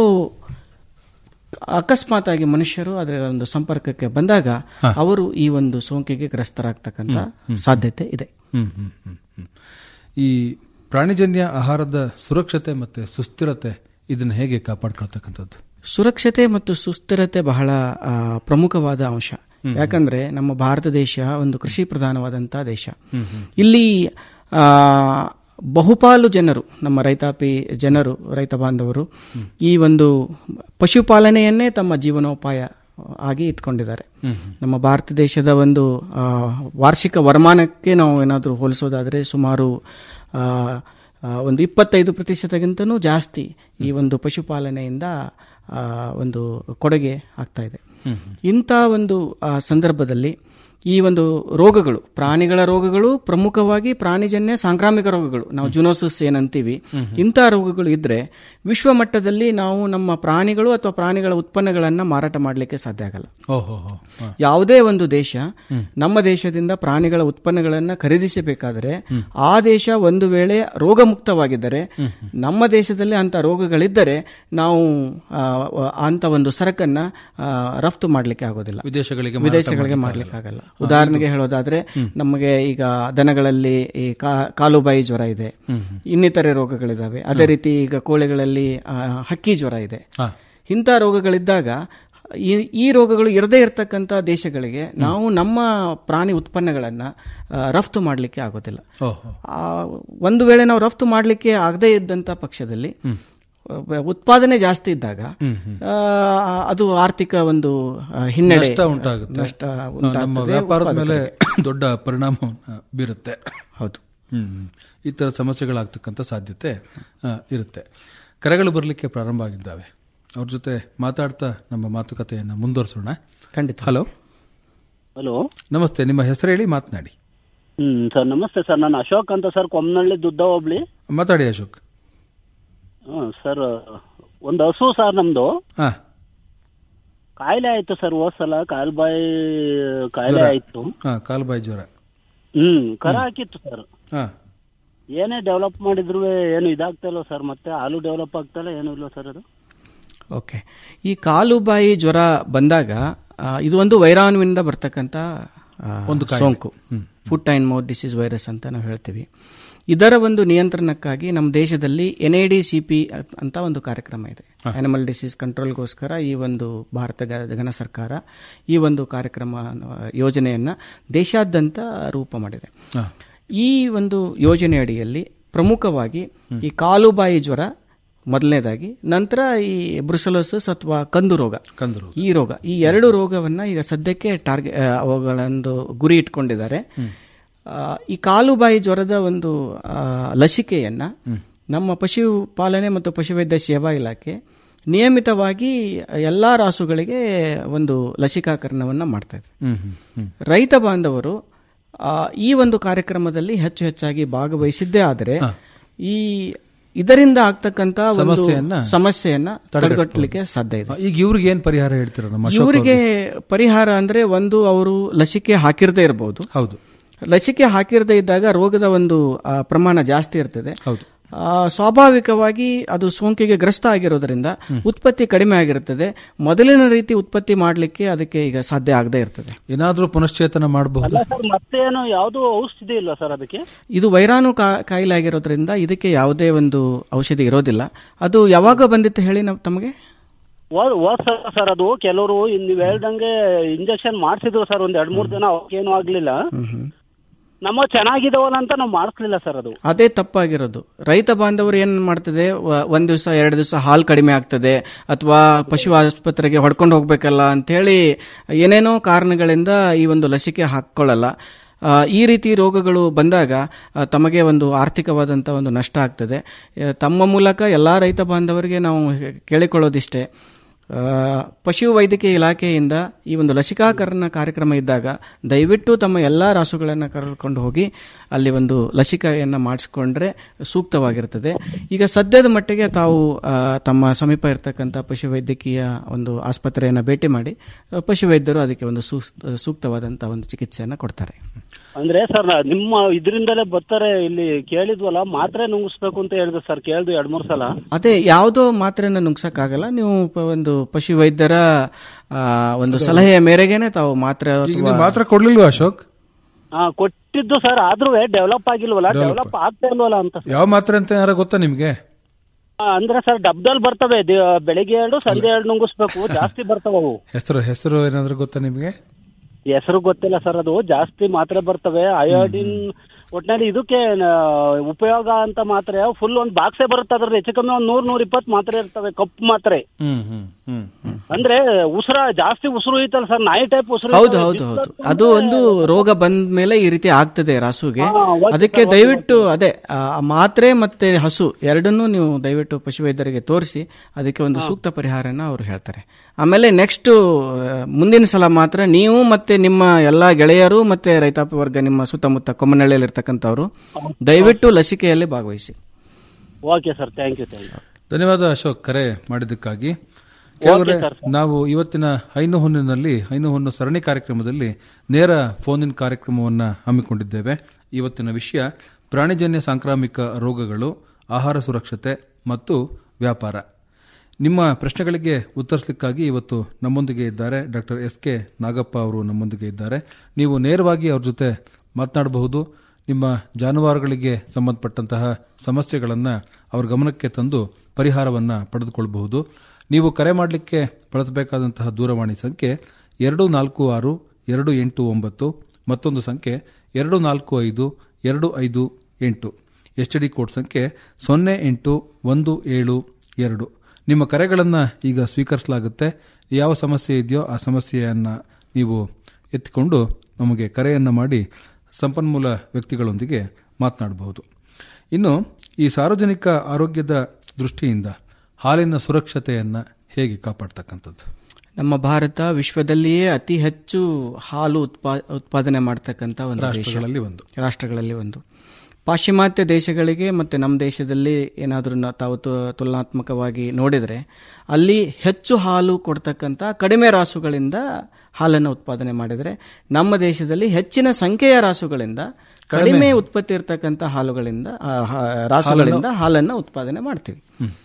ಅಕಸ್ಮಾತ್ ಆಗಿ ಮನುಷ್ಯರು ಅದರ ಒಂದು ಸಂಪರ್ಕಕ್ಕೆ ಬಂದಾಗ ಅವರು ಈ ಒಂದು ಸೋಂಕಿಗೆ ಗ್ರಸ್ತರಾಗ್ತಕ್ಕಂಥ ಸಾಧ್ಯತೆ ಇದೆ ಹ್ಮ್, ಹ್ಮ್, ಹ್ಮ್, ಹ್ಮ್. ಈ ಪ್ರಾಣಿಜನ್ಯ ಆಹಾರದ ಸುರಕ್ಷತೆ ಮತ್ತೆ ಸುಸ್ಥಿರತೆ ಇದನ್ನ ಹೇಗೆ ಕಾಪಾಡ್ಕೊಳ್ತಕ್ಕಂಥದ್ದು ಸುರಕ್ಷತೆ ಮತ್ತು ಸುಸ್ಥಿರತೆ ಬಹಳ ಆ, ಪ್ರಮುಖವಾದ ಅಂಶ ಯಾಕಂದ್ರೆ ನಮ್ಮ ಭಾರತ ದೇಶ ಒಂದು ಕೃಷಿ ಪ್ರಧಾನವಾದಂಥ ದೇಶ ಇಲ್ಲಿ ಆ, ಬಹುಪಾಲು ಜನರು ನಮ್ಮ ರೈತಾಪಿ ಜನರು ರೈತ ಬಾಂಧವರು ಈ ಒಂದು ಪಶುಪಾಲನೆಯನ್ನೇ ತಮ್ಮ ಜೀವನೋಪಾಯ ಆಗಿ ಇಟ್ಕೊಂಡಿದ್ದಾರೆ ನಮ್ಮ ಭಾರತ ದೇಶದ ಒಂದು ಆ, ವಾರ್ಷಿಕ ವರಮಾನಕ್ಕೆ ನಾವು ಏನಾದರೂ ಹೋಲಿಸೋದಾದರೆ ಸುಮಾರು ಆ, ಆ, ಒಂದು ಇಪ್ಪತ್ತೈದು ಪ್ರತಿಶತಕ್ಕಿಂತನೂ ಜಾಸ್ತಿ ಈ ಒಂದು ಪಶುಪಾಲನೆಯಿಂದ ಆ, ಒಂದು ಕೊಡುಗೆ ಆಗ್ತಾ ಇದೆ ಇಂಥ ಒಂದು ಆ, ಸಂದರ್ಭದಲ್ಲಿ ಈ ಒಂದು ರೋಗಗಳು ಪ್ರಾಣಿಗಳ ರೋಗಗಳು ಪ್ರಮುಖವಾಗಿ ಪ್ರಾಣಿಜನ್ಯ ಸಾಂಕ್ರಾಮಿಕ ರೋಗಗಳು ನಾವು ಜುನೋಸಿಸ್ ಏನಂತೀವಿ ಇಂಥ ರೋಗಗಳು ಇದ್ರೆ ವಿಶ್ವ ಮಟ್ಟದಲ್ಲಿ ನಾವು ನಮ್ಮ ಪ್ರಾಣಿಗಳು ಅಥವಾ ಪ್ರಾಣಿಗಳ ಉತ್ಪನ್ನಗಳನ್ನ ಮಾರಾಟ ಮಾಡಲಿಕ್ಕೆ ಸಾಧ್ಯ ಆಗಲ್ಲ ಓಹೋ ಯಾವುದೇ ಒಂದು ದೇಶ ನಮ್ಮ ದೇಶದಿಂದ ಪ್ರಾಣಿಗಳ ಉತ್ಪನ್ನಗಳನ್ನು ಖರೀದಿಸಬೇಕಾದರೆ ಆ ದೇಶ ಒಂದು ವೇಳೆ ರೋಗ ಮುಕ್ತವಾಗಿದ್ದರೆ ನಮ್ಮ ದೇಶದಲ್ಲಿ ಅಂತ ರೋಗಗಳಿದ್ದರೆ ನಾವು ಆ, ಅಂತ ಒಂದು ಸರಕನ್ನ ಆ, ರಫ್ತು ಮಾಡಲಿಕ್ಕೆ ಆಗೋದಿಲ್ಲ ವಿದೇಶಗಳಿಗೆ ಮಾರಾಟ ವಿದೇಶಗಳಿಗೆ ಮಾಡ್ಲಿಕ್ಕೆ ಮಾಡ್ಲಿಕ್ಕೆ ಆಗಲ್ಲ ಉದಾಹರಣೆಗೆ ಹೇಳೋದಾದ್ರೆ ನಮಗೆ ಈಗ ದನಗಳಲ್ಲಿ ಈ ಕಾ- ಕಾಲುಬಾಯಿ ಜ್ವರ ಇದೆ ಇನ್ನಿತರೆ ರೋಗಗಳಿದಾವೆ ಅದೇ ರೀತಿ ಈಗ ಕೋಳಿಗಳಲ್ಲಿ ಆ, ಹಕ್ಕಿ ಜ್ವರ ಇದೆ ಇಂಥ ರೋಗಗಳಿದ್ದಾಗ ಈ ಈ ರೋಗಗಳು ಇರದೇ ಇರತಕ್ಕಂಥ ದೇಶಗಳಿಗೆ ನಾವು ನಮ್ಮ ಪ್ರಾಣಿ ಉತ್ಪನ್ನಗಳನ್ನ ಆ, ರಫ್ತು ಮಾಡಲಿಕ್ಕೆ ಆಗೋದಿಲ್ಲ ಓಹೋ ಆ, ಒಂದು ವೇಳೆ ನಾವು ರಫ್ತು ಮಾಡಲಿಕ್ಕೆ ಆಗದೇ ಇದ್ದಂಥ ಪಕ್ಷದಲ್ಲಿ ಆ, ಉತ್ಪಾದನೆ ಜಾಸ್ತಿ ಇದ್ದಾಗ ಆ, ಅದು ಆರ್ಥಿಕ ಒಂದು ಆ, ಹಿನ್ನಡೆ ನಷ್ಟ ಉಂಟಾಗುತ್ತೆ ನಷ್ಟ ನಮ್ಮ ಉಂಟಾಗ್ತದೆ ವ್ಯಾಪಾರದ ಮೇಲೆ ಉತ್ಪಾದಕರಿಗೆ. ದೊಡ್ಡ ಪರಿಣಾಮವನ್ನು ಬೀರುತ್ತೆ ಹೌದು ಹ್ಮ್ ಹ್ಮ್. ಈ ತರ ಸಮಸ್ಯೆಗಳಾಗ್ತಕ್ಕಂಥ ಸಾಧ್ಯತೆ ಆ, ಇರುತ್ತೆ ಕರೆಗಳು ಬರಲಿಕ್ಕೆ ಪ್ರಾರಂಭ ಆಗಿದ್ದಾವೆ ಅವ್ರ ಜೊತೆ ಮಾತಾಡ್ತಾ ನಮ್ಮ ಮಾತುಕತೆಯನ್ನು ಮುಂದುವರಿಸೋಣ ಖಂಡಿತ ಹಲೋ ಹಲೋ ನಮಸ್ತೆ ನಿಮ್ಮ ಹೆಸರು ಹೇಳಿ ಮಾತನಾಡಿ ಹ್ಮ್ ಸರ್ ನಮಸ್ತೆ ಸರ್ ನಾನು ಅಶೋಕ್ ಅಂತ ಸರ್ ಕೊಮ್ಮನಹಳ್ಳಿ ದುದ್ದ ಹೋಬ್ಳಿ ಮಾತಾಡಿ ಅಶೋಕ್ ಹ್ಮ್ ಸರ್ ಒಂದು ಹಸು ಸರ್ ನಮ್ದು ಹಾ ಕಾಯಿಲೆ ಆಯ್ತು ಸರ್ ಹೋದ್ ಸಲ ಕಾಲ್ ಬಾಯಿ ಕಾಯಿಲೆ ಜ್ವರ. ಆಯ್ತು ಹಾ ಕಾಲು ಬಾಯಿ ಜ್ವರ ಹ್ಮ್ ಕರ ಹಾಕಿತ್ತು ಸರ್ ಹಾ ಏನೇ ಡೆವಲಪ್ ಮಾಡಿದ್ರು ಏನು ಇದಾಗ್ತಾ ಇಲ್ಲ ಸರ್ ಮತ್ತೆ ಹಾಲು ಡೆವಲಪ್ ಆಗ್ತಾ ಇಲ್ಲ ಏನೂ ಇಲ್ಲ ಸರ್ ಅದು ಓಕೆ ಈ ಕಾಲು ಬಾಯಿ ಜ್ವರ ಬಂದಾಗ ಆ, ಇದು ಒಂದು ವೈರಾಣುವಿನಿಂದ ಬರ್ತಕ್ಕಂಥ ಆ, ಒಂದು ಕಾಯಿಲೆ. ಸೋಂಕು foot and mouth disease virus ಅಂತ ನಾವು ಹೇಳ್ತೀವಿ ಇದರ ಒಂದು ನಿಯಂತ್ರಣಕ್ಕಾಗಿ ನಮ್ಮ ದೇಶದಲ್ಲಿ N I D C P ಅಂತ ಒಂದು ಕಾರ್ಯಕ್ರಮ ಇದೆ ಅನಿಮಲ್ ಡಿಸೀಸ್ ಕಂಟ್ರೋಲ್ಗೋಸ್ಕರ ಈ ಒಂದು ಭಾರತ ಗ- ಘನ ಸರ್ಕಾರ ಈ ಒಂದು ಕಾರ್ಯಕ್ರಮ ಆ, ಯೋಜನೆಯನ್ನ ದೇಶಾದ್ಯಂತ ರೂಪ ಮಾಡಿದೆ ಹಾ. ಈ ಒಂದು ಯೋಜನೆ ಅಡಿಯಲ್ಲಿ ಪ್ರಮುಖವಾಗಿ ಈ ಕಾಲುಬಾಯಿ ಜ್ವರ ಮೊದಲನೇದಾಗಿ ನಂತರ ಈ ಬ್ರುಸಲೋಸಿಸ್ ಅಥವಾ ಕಂದು ರೋಗ ಕಂದು ರೋಗ ಈ ರೋಗ ಈ ಎರಡು ರೋಗವನ್ನ ಈಗ ಸದ್ಯಕ್ಕೆ ಟಾರ್ಗೆಟ್ ಅವುಗಳೊಂದು ಗುರಿ ಇಟ್ಕೊಂಡಿದ್ದಾರೆ ಆ, ಈ ಕಾಲುಬಾಯಿ ಜ್ವರದ ಒಂದು ಆ, ಲಸಿಕೆಯನ್ನ ನಮ್ಮ ಪಶುಪಾಲನೆ ಮತ್ತು ಪಶುವೈದ್ಯ ಸೇವಾ ಇಲಾಖೆ ನಿಯಮಿತವಾಗಿ ಎಲ್ಲಾ ರಾಸುಗಳಿಗೆ ಒಂದು ಲಸಿಕಾಕರಣವನ್ನ ಮಾಡ್ತಾ ಇದೆ ಹ್ಮ್ ಹ್ಮ್ ಹ್ಮ್ ರೈತ ಬಾಂಧವರು ಆ, ಈ ಒಂದು ಕಾರ್ಯಕ್ರಮದಲ್ಲಿ ಹೆಚ್ಚು ಹೆಚ್ಚಾಗಿ ಭಾಗವಹಿಸಿದ್ದೇ ಆದರೆ ಈ ಇದರಿಂದ ಆಗ್ತಕ್ಕಂತ ಒಂದು ಸಮಸ್ಯೆಯನ್ನ ಸಮಸ್ಯೆಯನ್ನ ತಡೆಗಟ್ಟಲಿಕ್ಕೆ ಸಾಧ್ಯ ಇದೆ ಈಗ ಇವ್ರಿಗೆ ಏನ್ ಪರಿಹಾರ ಹೇಳ್ತೀರಾ ನಮ್ಮ ಅಶೋಕ್ ಇವರಿಗೆ ಅವ್ರಿಗೆ? ಪರಿಹಾರ ಅಂದ್ರೆ ಒಂದು ಅವರು ಲಸಿಕೆ ಹಾಕಿರದೇ ಇರಬಹುದು ಹೌದು ಲಸಿಕೆ ಹಾಕಿರದೇ ಇದ್ದಾಗ ರೋಗದ ಒಂದು ಆ, ಪ್ರಮಾಣ ಜಾಸ್ತಿ ಇರ್ತದೆ ಹೌದು ಆ, ಸ್ವಾಭಾವಿಕವಾಗಿ ಅದು ಸೋಂಕಿಗೆ ಗ್ರಸ್ತ ಆಗಿರೋದ್ರಿಂದ ಉತ್ಪತ್ತಿ ಕಡಿಮೆ ಆಗಿರುತ್ತದೆ ಮೊದಲಿನ ರೀತಿ ಉತ್ಪತ್ತಿ ಮಾಡಲಿಕ್ಕೆ ಅದಕ್ಕೆ ಈಗ ಸಾಧ್ಯ ಆಗದೇ ಇರ್ತದೆ ಏನಾದ್ರೂ ಪುನಶ್ಚೇತನ ಮಾಡಬಹುದು ಅಲ್ಲ ಸರ್ ಮತ್ತೇನು ಯಾವ್ದು ಔಷಧಿ ಇಲ್ಲ ಸರ್ ಅದಕ್ಕೆ ಇದು ವೈರಾಣು ಕಾ- ಕಾಯಿಲೆ ಆಗಿರೋದ್ರಿಂದ ಇದಕ್ಕೆ ಯಾವುದೇ ಒಂದು ಔಷಧಿ ಇರೋದಿಲ್ಲ ಅದು ಯಾವಾಗ ಬಂದಿತ್ತು ಹೇಳಿ ನಾವು ತಮಗೆ ಹೋದ್ ಹೋದ್ ಸಲ ಸರ್ ಅದು ಕೆಲವರು ನೀವು ಹೇಳ್ದಂಗೆ ಇಂಜೆಕ್ಷನ್ ಮಾಡಿಸಿದ್ರು ಸರ್ ಒಂದ್ ಎರಡ್ ಮೂರ್ ದಿನ ಏನು ಆಗ್ಲಿಲ್ಲ ನಮ್ಮ ಚೆನ್ನಾಗಿದಾವಲ್ಲ ಅಂತ ನಾವು ಮಾಡಿಸ್ಲಿಲ್ಲ ಸರ್ ಅದು ಅದೇ ತಪ್ಪಾಗಿರೋದು ರೈತ ಬಾಂಧವರು ಏನ್ ಮಾಡ್ತದೆ ವ- ಒಂದ್ ದಿವಸ ಎರಡು ದಿವಸ ಹಾಲು ಕಡಿಮೆ ಆಗ್ತದೆ ಅಥವಾ ಪಶು ಆಸ್ಪತ್ರೆಗೆ ಹೊಡ್ಕೊಂಡು ಹೋಗ್ಬೇಕಲ್ಲ ಅಂತೇಳಿ ಏನೇನೋ ಕಾರಣಗಳಿಂದ ಈ ಒಂದು ಲಸಿಕೆ ಹಾಕೊಳ್ಳಲ್ಲ ಆ, ಈ ರೀತಿ ರೋಗಗಳು ಬಂದಾಗ ಆ, ತಮಗೆ ಒಂದು ಆರ್ಥಿಕವಾದಂಥ ಒಂದು ನಷ್ಟ ಆಗ್ತದೆ ಆ, ತಮ್ಮ ಮೂಲಕ ಎಲ್ಲ ರೈತ ಬಾಂಧವರಿಗೆ ನಾವು ಕೇಳಿಕೊಳ್ಳೋದಿಷ್ಟೇ ಆ, ಪಶು ವೈದ್ಯಕೀಯ ಇಲಾಖೆಯಿಂದ ಈ ಒಂದು ಲಸಿಕಾಕರಣ ಕಾರ್ಯಕ್ರಮ ಇದ್ದಾಗ ದಯವಿಟ್ಟು ತಮ್ಮ ಎಲ್ಲ ರಾಸುಗಳನ್ನು ಕರೆದುಕೊಂಡು ಹೋಗಿ ಅಲ್ಲಿ ಒಂದು ಲಸಿಕೆಯನ್ನು ಮಾಡಿಸ್ಕೊಂಡ್ರೆ ಸೂಕ್ತವಾಗಿರ್ತದೆ ಈಗ ಸದ್ಯದ ಮಟ್ಟಿಗೆ ತಾವು ಆ, ತಮ್ಮ ಸಮೀಪ ಇರತಕ್ಕಂಥ ಪಶು ವೈದ್ಯಕೀಯ ಒಂದು ಆಸ್ಪತ್ರೆಯನ್ನು ಭೇಟಿ ಮಾಡಿ ಆ, ಪಶುವೈದ್ಯರು ಅದಕ್ಕೆ ಒಂದು ಸೂಸ್- ಸೂಕ್ತವಾದಂಥ ಒಂದು ಚಿಕಿತ್ಸೆಯನ್ನು ಕೊಡ್ತಾರೆ ಅಂದ್ರೆ ಸರ್ ನಾ- ನಿಮ್ಮ ಇದರಿಂದಲೇ ಬರ್ತಾರೆ ಇಲ್ಲಿ ಕೇಳಿದ್ವಲ್ಲ ಮಾತ್ರೆ ನುಂಗಿಸ್ಬೇಕು ಅಂತ ಹೇಳಿದ್ರು ಸರ್ ಕೇಳ್ದು ಎರಡ್ ಮೂರ್ ಸಲ ಅದೇ ಯಾವುದೋ ಮಾತ್ರೆನ ನುಂಗ್ಸಕ್ಕಾಗಲ್ಲ ನೀವು ಪ- ಒಂದು ಪಶು ವೈದ್ಯರ ಆ, ಒಂದು ಸಲಹೆಯ ಮೇರೆಗೆನೆ ತಾವು ಮಾತ್ರೆ ಈಗ ಅಥವಾ ನೀವು ಮಾತ್ರ ಕೊಡ್ಲಿಲ್ವಾ ಅಶೋಕ್ ಹಾ ಕೊಟ್ಟಿದ್ದು ಸರ್ ಆದ್ರೂ ಡೆವಲಪ್ ಆಗಿಲ್ವಲ್ಲ Develop ಡೆವಲಪ್ ಆಗ್ತಾ ಇಲ್ವಲ್ಲ ಅಂತ sir. ಯಾವ ಮಾತ್ರೆ ಅಂತ ಏನಾರ ಗೊತ್ತಾ ನಿಮ್ಗೆ ಆ, ಅಂದ್ರೆ ಸರ್ ಡಬ್ದಲ್ಲಿ ಬರ್ತವೆ ದಿ- ಬೆಳಿಗ್ಗೆ ಎರಡು ಸಂಜೆ ಎರಡು ನುಂಗಿಸ್ಬೇಕು ಜಾಸ್ತಿ ಬರ್ತವೆ ಅವು ಹೆಸರು ಹೆಸರು ಏನಾದ್ರು ಗೊತ್ತಾ ನಿಮ್ಗೆ ಹೆಸರು ಗೊತ್ತಿಲ್ಲ ಸರ್ ಅದು ಜಾಸ್ತಿ ಮಾತ್ರೆ ಬರ್ತವೆ ಅಯೋಡಿನ್ ಒಟ್ನಲ್ಲಿ ಇದಕ್ಕೆ ಆ, ಉಪಯೋಗ ಅಂತ ಮಾತ್ರೆ ಫುಲ್ ಒಂದ್ ಬಾಕ್ಸೇ ಬರುತ್ತೆ ಅದ್ರಲ್ಲಿ ಹೆಚ್ಚು ಕಮ್ಮಿ ಒಂದ್ ನೂರ್ ನೂರ್ ಇಪ್ಪತ್ ಮಾತ್ರೆ ಇರ್ತವೆ ಕಪ್ಪು ಮಾತ್ರೆ ಹ್ಮ್ ಹ್ಮ್ ಹ್ಮ್ ಹ್ಮ್ ಅಂದ್ರೆ ಉಸಿರ ಜಾಸ್ತಿ ಉಸಿರು ಐತಲ್ಲ ಸರ್ ನಾಯಿ ಟೈಪ್ ಉಸಿರು ಹೌದು ಹೌದು ಹೌದು ಅದು ಒಂದು ರೋಗ ಬಂದ ಮೇಲೆ ಈ ರೀತಿ ಆಗ್ತದೆ ರಾಸುಗೆ ಹಾ, ಓಕೆ ಅದಕ್ಕೆ ಸರ್, ದಯವಿಟ್ಟು ಅದೇ ಆ ಮಾತ್ರೆ ಮತ್ತೆ ಹಸು ಎರಡನ್ನೂ ನೀವು ದಯವಿಟ್ಟು ಪಶುವೈದ್ಯರಿಗೆ ತೋರಿಸಿ ಅದಕ್ಕೆ ಒಂದು ಸೂಕ್ತ ಪರಿಹಾರನ ಅವರು ಹೇಳ್ತಾರೆ ಆಮೇಲೆ ನೆಕ್ಸ್ಟ್ ಮುಂದಿನ ಸಲ ಮಾತ್ರ ನೀವು ಮತ್ತೆ ನಿಮ್ಮ ಎಲ್ಲಾ ಗೆಳೆಯರು ಮತ್ತೆ ರೈತಾಪಿ ವರ್ಗ ನಿಮ್ಮ ಸುತ್ತಮುತ್ತ ಕೊಮ್ಮನಹಳ್ಳಿಯಲ್ಲಿ ಇರ್ತಕ್ಕಂಥವ್ರು ದಯವಿಟ್ಟು ಲಸಿಕೆಯಲ್ಲಿ ಭಾಗವಹಿಸಿ okay sir thank you thank you ಧನ್ಯವಾದ ಅಶೋಕ್ ಕರೆ ಮಾಡಿದ್ದಕ್ಕಾಗಿ ಓಕೆ ಕೇಳಿದ್ರೆ ಸರ್. ನಾವು ಇವತ್ತಿನ ಹೈನು ಹೊನ್ನಿನಲ್ಲಿ ಹೈನು ಹೊನ್ನು ಸರಣಿ ಕಾರ್ಯಕ್ರಮದಲ್ಲಿ ನೇರ ಫೋನ್ ಇನ್ ಕಾರ್ಯಕ್ರಮವನ್ನು ಹಮ್ಮಿಕೊಂಡಿದ್ದೇವೆ ಇವತ್ತಿನ ವಿಷಯ ಪ್ರಾಣಿಜನ್ಯ ಸಾಂಕ್ರಾಮಿಕ ರೋಗಗಳು ಆಹಾರ ಸುರಕ್ಷತೆ ಮತ್ತು ವ್ಯಾಪಾರ ನಿಮ್ಮ ಪ್ರಶ್ನೆಗಳಿಗೆ ಉತ್ತರಿಸಲಿಕ್ಕಾಗಿ ಇವತ್ತು ನಮ್ಮೊಂದಿಗೆ ಇದ್ದಾರೆ ಡಾಕ್ಟರ್ ಎಸ್ ಕೆ ನಾಗಪ್ಪ ಅವರು ನಮ್ಮೊಂದಿಗೆ ಇದ್ದಾರೆ ನೀವು ನೇರವಾಗಿ ಅವ್ರ ಜೊತೆ ಮಾತನಾಡಬಹುದು ನಿಮ್ಮ ಜಾನುವಾರುಗಳಿಗೆ ಸಂಬಂಧಪಟ್ಟಂತಹ ಸಮಸ್ಯೆಗಳನ್ನು ಅವ್ರ ಗಮನಕ್ಕೆ ತಂದು ಪರಿಹಾರವನ್ನು ಪಡೆದುಕೊಳ್ಳಬಹುದು ನೀವು ಕರೆ ಮಾಡಲಿಕ್ಕೆ ಬಳಸಬೇಕಾದಂತಹ ದೂರವಾಣಿ ಸಂಖ್ಯೆ ಎರಡು ನಾಲ್ಕು ಆರು ಎರಡು ಎಂಟು ಒಂಬತ್ತು ಮತ್ತೊಂದು ಸಂಖ್ಯೆ ಎರಡು ನಾಲ್ಕು ಐದು ಎರಡು ಐದು ಎಂಟು ಎಚ್ ಡಿ ಕೋಡ್ ಸಂಖ್ಯೆ ಸೊನ್ನೆ ಎಂಟು ಒಂದು ಏಳು ಎರಡು ನಿಮ್ಮ ಕರೆಗಳನ್ನು ಈಗ ಸ್ವೀಕರಿಸಲಾಗುತ್ತೆ ಯಾವ ಸಮಸ್ಯೆ ಇದೆಯೋ ಆ ಸಮಸ್ಯೆಯನ್ನು ನೀವು ಎತ್ತಿಕೊಂಡು ನಮಗೆ ಕರೆಯನ್ನು ಮಾಡಿ ಸಂಪನ್ಮೂಲ ವ್ಯಕ್ತಿಗಳೊಂದಿಗೆ ಮಾತನಾಡಬಹುದು ಇನ್ನು ಈ ಸಾರ್ವಜನಿಕ ಆರೋಗ್ಯದ ದೃಷ್ಟಿಯಿಂದ ಹಾಲಿನ ಸುರಕ್ಷತೆಯನ್ನು ಹೇಗೆ ಕಾಪಾಡ್ತಕ್ಕಂಥದ್ದು ನಮ್ಮ ಭಾರತ ವಿಶ್ವದಲ್ಲಿಯೇ ಅತಿ ಹೆಚ್ಚು ಹಾಲು ಉತ್ಪಾ ಉತ್ಪಾದನೆ ಮಾಡ್ತಕ್ಕಂಥ ಒಂದು ದೇಶ. ರಾಷ್ಟ್ರಗಳಲ್ಲಿ ಒಂದು. ರಾಷ್ಟ್ರಗಳಲ್ಲಿ ಒಂದು ಪಾಶ್ಚಿಮಾತ್ಯ ದೇಶಗಳಿಗೆ ಮತ್ತು ನಮ್ಮ ದೇಶದಲ್ಲಿ ಏನಾದರೂ ತಾವು ತು- ತುಲನಾತ್ಮಕವಾಗಿ ನೋಡಿದರೆ ಅಲ್ಲಿ ಹೆಚ್ಚು ಹಾಲು ಕೊಡ್ತಕ್ಕಂಥ ಕಡಿಮೆ ರಾಸುಗಳಿಂದ ಹಾಲನ್ನು ಉತ್ಪಾದನೆ ಮಾಡಿದರೆ ನಮ್ಮ ದೇಶದಲ್ಲಿ ಹೆಚ್ಚಿನ ಸಂಖ್ಯೆಯ ರಾಸುಗಳಿಂದ ಕಡಿಮೆ ಉತ್ಪತ್ತಿ ಇರತಕ್ಕಂಥ ಹಾಲುಗಳಿಂದ ಆ, ಹಾ- ರಾಸುಗಳಿಂದ ಹಾಲನ್ನು ಉತ್ಪಾದನೆ ಮಾಡ್ತೀವಿ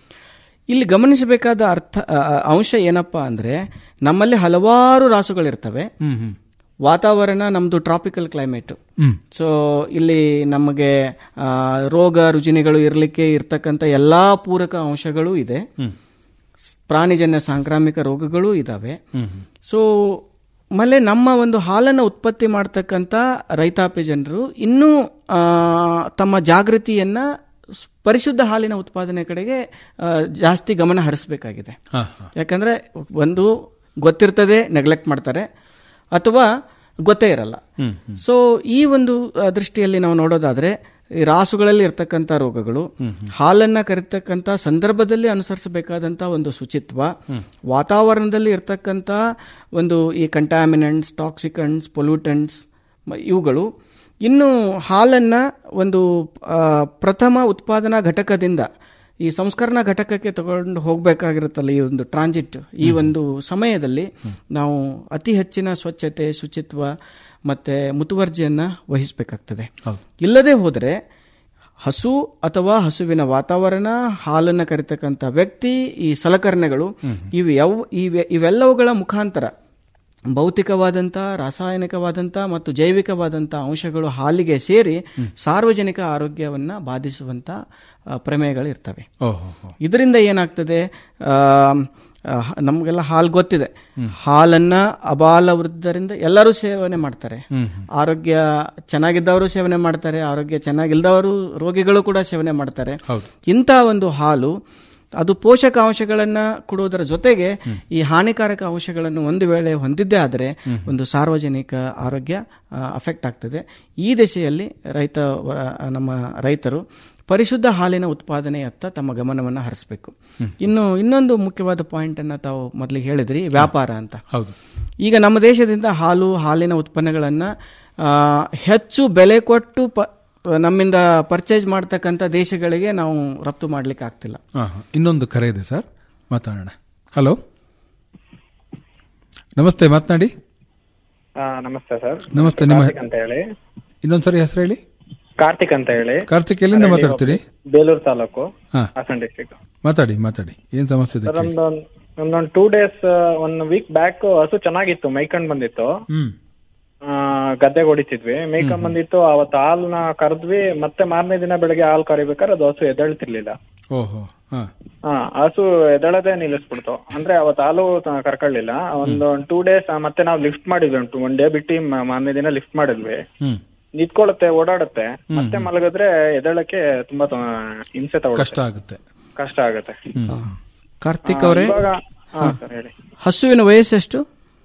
ಇಲ್ಲಿ ಗಮನಿಸಬೇಕಾದ ಅರ್ಥ ಆ, ಆ, ಅಂಶ ಏನಪ್ಪಾ ಅಂದ್ರೆ ನಮ್ಮಲ್ಲಿ ಹಲವಾರು ರಾಸುಗಳಿರ್ತವೆ ಹ್ಮ್ ಹ್ಮ್ ವಾತಾವರಣ ನಮ್ದು ಟ್ರಾಪಿಕಲ್ ಕ್ಲೈಮೇಟ್ ಹ್ಮ್. ಸೊ ಇಲ್ಲಿ ನಮಗೆ ಆ, ರೋಗ ರುಜಿನಗಳು ಇರಲಿಕ್ಕೆ ಇರ್ತಕ್ಕಂಥ ಎಲ್ಲಾ ಪೂರಕ ಅಂಶಗಳು ಇದೆ ಹ್ಮ್. ಪ್ರಾಣಿಜನ್ಯ ಸಾಂಕ್ರಾಮಿಕ ರೋಗಗಳು ಇದಾವೆ ಹ್ಮ್ ಸೊ ಆಮೇಲೆ ನಮ್ಮ ಒಂದು ಹಾಲನ್ನು ಉತ್ಪತ್ತಿ ಮಾಡ್ತಕ್ಕಂಥ ರೈತಾಪಿ ಜನರು ಇನ್ನೂ ಆ, ತಮ್ಮ ಜಾಗೃತಿಯನ್ನ ಸ್- ಪರಿಶುದ್ಧ ಹಾಲಿನ ಉತ್ಪಾದನೆ ಕಡೆಗೆ ಆ, ಜಾಸ್ತಿ ಗಮನ ಹರಿಸಬೇಕಾಗಿದೆ ಹಾ, ಹಾ. ಯಾಕಂದ್ರೆ ಒಂದು ಗೊತ್ತಿರ್ತದೆ ನೆಗ್ಲೆಕ್ಟ್ ಮಾಡ್ತಾರೆ ಅಥವಾ ಗೊತ್ತೇ ಇರಲ್ಲ ಹ್ಮ್, ಸೊ ಈ ಒಂದು ಆ, ದೃಷ್ಟಿಯಲ್ಲಿ ನಾವು ನೋಡೋದಾದ್ರೆ ಈ ರಾಸುಗಳಲ್ಲಿ ಇರ್ತಕ್ಕಂಥ ರೋಗಗಳು ಹಾಲನ್ನ ಕರಿತಕ್ಕಂಥ ಸಂದರ್ಭದಲ್ಲಿ ಅನುಸರಿಸಬೇಕಾದಂತ ಒಂದು ಶುಚಿತ್ವ ವಾತಾವರಣದಲ್ಲಿ ಇರ್ತಕ್ಕಂಥ ಒಂದು ಈ ಕಂಟ್ಯಾಮಿನೆಂಟ್ಸ್ ಟಾಕ್ಸಿಕಂಟ್ಸ್ ಪೊಲ್ಯೂಟೆಂಟ್ಸ್ ಇವುಗಳು ಇನ್ನು ಹಾಲನ್ನ ಒಂದು ಆ, ಪ್ರಥಮ ಉತ್ಪಾದನಾ ಘಟಕದಿಂದ ಈ ಸಂಸ್ಕರಣಾ ಘಟಕಕ್ಕೆ ತಗೊಂಡು ಹೋಗಬೇಕಾಗಿರುತ್ತಲ್ಲ ಈ ಒಂದು ಟ್ರಾನ್ಸಿಟ್ ಈ ಒಂದು ಸಮಯದಲ್ಲಿ ನಾವು ಅತಿ ಹೆಚ್ಚಿನ ಸ್ವಚ್ಛತೆ ಶುಚಿತ್ವ ಮತ್ತೆ ಮುತುವರ್ಜಿಯನ್ನ ವಹಿಸಬೇಕಾಗ್ತದೆ ಇಲ್ಲದೆ ಹೋದರೆ ಹಸು ಅಥವಾ ಹಸುವಿನ ವಾತಾವರಣ ಹಾಲನ್ನು ಕರಿತಕ್ಕಂಥ ವ್ಯಕ್ತಿ ಈ ಸಲಕರಣೆಗಳು ಇವು ಯಾವ ಇವೆ- ಇವೆಲ್ಲವುಗಳ ಮುಖಾಂತರ ಭೌತಿಕವಾದಂಥ ರಾಸಾಯನಿಕವಾದಂಥ ಮತ್ತು ಜೈವಿಕವಾದಂಥ ಅಂಶಗಳು ಹಾಲಿಗೆ ಸೇರಿ ಸಾರ್ವಜನಿಕ ಆರೋಗ್ಯವನ್ನ ಬಾಧಿಸುವಂತ ಆ, ಪ್ರಮೇಯಗಳು ಇರ್ತವೆ ಓಹೋ ಹೋ. ಇದರಿಂದ ಏನಾಗ್ತದೆ ಆ, ಆ, ನಮಗೆಲ್ಲ ಹಾಲು ಗೊತ್ತಿದೆ ಹಾಲನ್ನ ಅಬಾಲ ವೃದ್ಧರಿಂದ ಎಲ್ಲರೂ ಸೇವನೆ ಮಾಡ್ತಾರೆ ಹ್ಮ್, ಆರೋಗ್ಯ ಚೆನ್ನಾಗಿದ್ದವರು ಸೇವನೆ ಮಾಡ್ತಾರೆ ಆರೋಗ್ಯ ಚೆನ್ನಾಗಿಲ್ದವರು ರೋಗಿಗಳು ಕೂಡ ಸೇವನೆ ಮಾಡ್ತಾರೆ ಹೌದು. ಇಂಥ ಒಂದು ಹಾಲು ಅದು ಪೋಷಕಾಂಶಗಳನ್ನ ಕೊಡುವುದರ ಜೊತೆಗೆ ಈ ಹಾನಿಕಾರಕ ಅಂಶಗಳನ್ನು ಒಂದು ವೇಳೆ ಹೊಂದಿದ್ದೇ ಆದರೆ ಒಂದು ಸಾರ್ವಜನಿಕ ಆರೋಗ್ಯ ಅಫೆಕ್ಟ್ ಆಗ್ತದೆ ಈ ದಿಶೆಯಲ್ಲಿ ರೈತ ವ- ನಮ್ಮ ರೈತರು ಪರಿಶುದ್ಧ ಹಾಲಿನ ಉತ್ಪಾದನೆಯತ್ತ ತಮ್ಮ ಗಮನವನ್ನು ಹರಿಸಬೇಕು ಇನ್ನು ಇನ್ನೊಂದು ಮುಖ್ಯವಾದ ಪಾಯಿಂಟ್ ಅನ್ನ ತಾವು ಮೊದಲಿಗೆ ಹೇಳಿದ್ರಿ ವ್ಯಾಪಾರ ಅಂತ ಹೌದು ಈಗ ನಮ್ಮ ದೇಶದಿಂದ ಹಾಲು ಹಾಲಿನ ಉತ್ಪನ್ನಗಳನ್ನ ಆ, ಹೆಚ್ಚು ಬೆಲೆ ಕೊಟ್ಟು ಪ ನಮ್ಮಿಂದ ಪರ್ಚೇಸ್ ಮಾಡ್ತಕ್ಕಂಥ ದೇಶಗಳಿಗೆ ನಾವು ರಫ್ತು ಮಾಡ್ಲಿಕ್ಕೆ ಆಗ್ತಿಲ್ಲ ಹಾ, ಹಾ. ಇನ್ನೊಂದು ಕರೆ ಇದೆ ಸರ್ ಮಾತಾಡೋಣ ಹಲೋ ನಮಸ್ತೆ ಮಾತನಾಡಿ ಆ, ನಮಸ್ತೆ ಸರ್ ನಮಸ್ತೆ, ನಿಮ್ಮ- ಕಾರ್ತಿಕ್ ಅಂತ ಹೇಳಿ ಇನ್ನೊಂದ್ಸರಿ ಹೆಸರು ಹೇಳಿ ಕಾರ್ತಿಕ್ ಅಂತ ಹೇಳಿ ಕಾರ್ತಿಕ್ ಎಲ್ಲಿಂದ ಮಾತಾಡ್ತೀರಿ ಬೇಲೂರು ತಾಲೂಕು ಹಾ. ಹಾಸನ್ ಡಿಸ್ಟ್ರಿಕ್ಟ್ ಮಾತಾಡಿ ಮಾತಾಡಿ ಏನ್ ಸಮಸ್ಯೆ ಇದೆ ಸರ್ ಕೇಳಿ. ನಮ್ದೊಂದ್ ನಮ್ದೊಂದ್ two days one week back ಹಸು ಚೆನ್ನಾಗಿತ್ತು ಮೈಕೊಂಡ್ ಬಂದಿತ್ತು ಹ್ಮ್ ಆ, ಗದ್ದೆಗೆ ಹೊಡಿತಿದ್ವಿ ಮೇಯ್ಕೊಂಡ್ ಬಂದಿತ್ತು ಅವತ್ತು ಹಾಲ್ನ ಕರೆದ್ವಿ ಮತ್ತೆ ಮಾರನೇ ದಿನ ಬೆಳಗ್ಗೆ ಹಾಲು ಕರಿಬೇಕಾದ್ರೆ ಅದು ಹಸು ಎದ್ದೇಳ್ತಿರ್ಲಿಲ್ಲ ಓಹೋ ಹಾ ಹಾ ಹಸು ಎದಳದೆ ನಿಲ್ಲಿಸ್ಬಿಡ್ತು ಅಂದ್ರೆ ಅವತ್ತು ಹಾಲು ತ- ಕರ್ಕೊಳ್ಳಿಲ್ಲ ಒಂದು ಟೂ ಡೇಸ್ ಮತ್ತೆ ನಾವು ಲಿಫ್ಟ್ ಮಾಡಿದ್ವಿ ಉಂಟು ಒನ್ ಡೇ ಬಿಟ್ಟು ಮ- ಮಾರನೇ ದಿನ ಲಿಫ್ಟ್ ಮಾಡಿದ್ವಿ ಹ್ಮ್ ನಿಂತ್ಕೊಳ್ಳುತ್ತೆ ಓಡಾಡುತ್ತೆ ಮತ್ತೆ ಮಲಗಿದ್ರೆ ಎದಳಕ್ಕೆ ತುಂಬಾ ತ- ಹಿಂಸೆ ಕಷ್ಟ ತಗೊಳುತ್ತೆ ಆಗುತ್ತೆ ಕಷ್ಟ ಆಗುತ್ತೆ ಕಾರ್ತಿಕ್ ಆ, ಅವರೇ ಇವಾಗ ಹಾ ಸರ್ ಹೇಳಿ ಹಸುವಿನ ವಯಸ್ಸೆಷ್ಟು